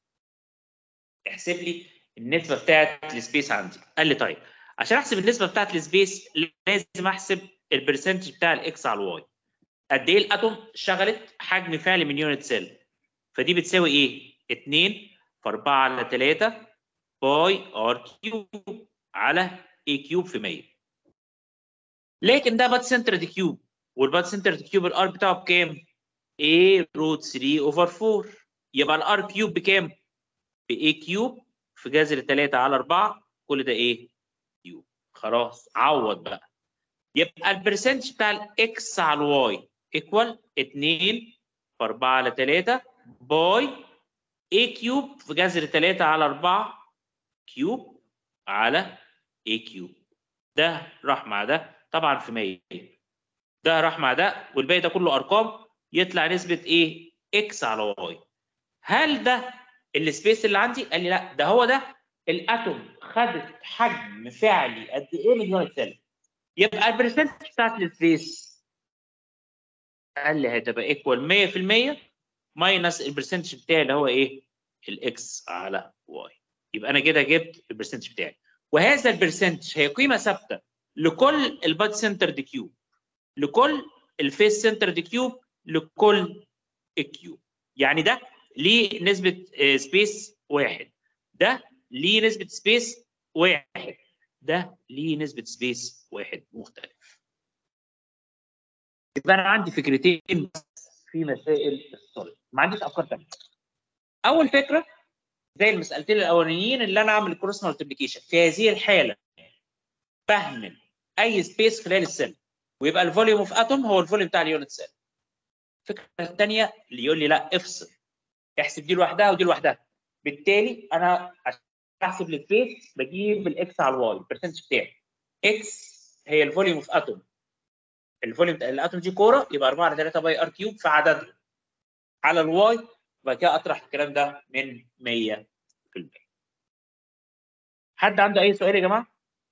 احسب لي النسبه بتاعت السبيس عندي قال لي طيب عشان احسب النسبه بتاعت السبيس لازم احسب البرسنتج بتاع الاكس على الواي قد ايه الاتوم شغلت حجم فعلي من يونت سيل فدي بتساوي ايه 2 في 4 على 3 باي ار كيوب على اي كيوب في 100 لكن ده باد سنتر دي كيوب والباد سنتر كيوب الار بتاعه بكام؟ A روت 3 اوفر 4 يبقى الار كيوب بكام؟ ب A كيوب في جذر 3 على 4 كل ده ايه؟ كيوب خلاص عوض بقى يبقى البرسنتج بتاع الاكس على الواي ايكوال 2 في 4 على 3 باي A كيوب في جذر 3 على 4 كيوب على A كيوب ده راح مع ده طبعا في 100 ده راح مع ده والباقي ده كله ارقام يطلع نسبه ايه؟ اكس على واي. هل ده السبيس اللي عندي؟ قال لي لا ده هو ده الاتوم خدت حجم فعلي قد ايه من يونت سيل؟ يبقى البرسنتج بتاعت السبيس قال لي هتبقى ايكوال 100% ماينس البرسنتج بتاعي اللي هو ايه؟ الاكس على واي. يبقى انا كده جبت البرسنتج بتاعي. وهذا البرسنتج هي قيمه ثابته لكل الباد سنتر دي كيوب. لكل الفيس سنتر دي كيوب لكل الكيوب يعني ده ليه نسبه سبيس واحد ده ليه نسبه سبيس واحد ده ليه نسبه سبيس واحد مختلف يبقى انا عندي فكرتين بس في مسائل السوليد ما عنديش افكار ثانيه اول فكره زي المسالتين الاولانيين اللي انا اعمل كروس مالتيبليكيشن في هذه الحاله بهمل اي سبيس خلال السيل ويبقى الفوليوم اوف اتوم هو الفوليوم بتاع اليونت سيل الفكره الثانيه اللي يقول لي لا افصل احسب دي لوحدها ودي لوحدها بالتالي انا عشان احسب السبيس بجيب الاكس على الواي البرسنتج بتاعي اكس هي الفوليوم اوف اتوم الفوليوم بتاع الاتوم دي كوره يبقى 4 على 3 باي ار كيوب في عددهم على الواي وبعد كده اطرح الكلام ده من 100% حد عنده اي سؤال يا جماعه؟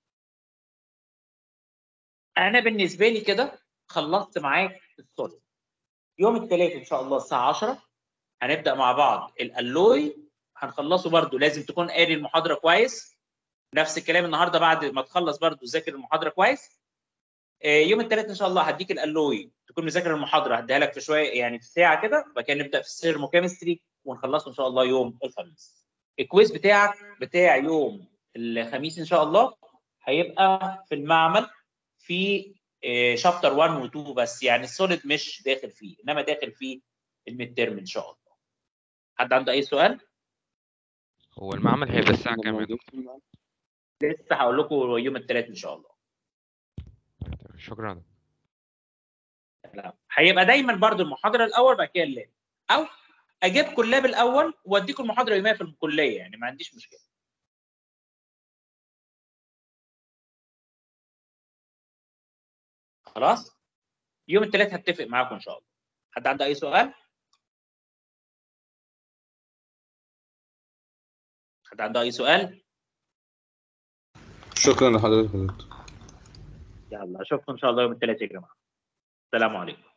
انا بالنسبه لي كده خلصت معاك السوليد يوم الثلاث ان شاء الله الساعه 10 هنبدا مع بعض الالوي هنخلصه برده لازم تكون قاري المحاضره كويس نفس الكلام النهارده بعد ما تخلص برده ذاكر المحاضره كويس يوم الثلاث ان شاء الله هديك الالوي تكون مذاكر المحاضره هديها لك في شويه يعني في ساعه كده وبعد كده نبدا في السيرموكيمستري ونخلصه ان شاء الله يوم الخميس الكويز بتاعك بتاع يوم الخميس ان شاء الله هيبقى في المعمل في شابتر 1 و 2 بس يعني السوليد مش داخل فيه انما داخل فيه الميد ترم ان شاء الله حد عنده اي سؤال هو المعمل هيبقى الساعة ده كام يا موجود دكتور؟ في المعمل؟ لسه هقول لكم يوم الثلاث ان شاء الله شكرا يا دكتور. لا. هيبقى دايما برضو المحاضره الاول بعد كده اللاب او اجيبكم اللاب الاول واديكم المحاضره يوميه في الكليه يعني ما عنديش مشكله خلاص يوم الثلاث هتفق معاكم ان شاء الله حد عنده اي سؤال حد عنده اي سؤال شكرا لحضرتك يا دكتور يلا اشوفكم ان شاء الله يوم الثلاث يا جماعه السلام عليكم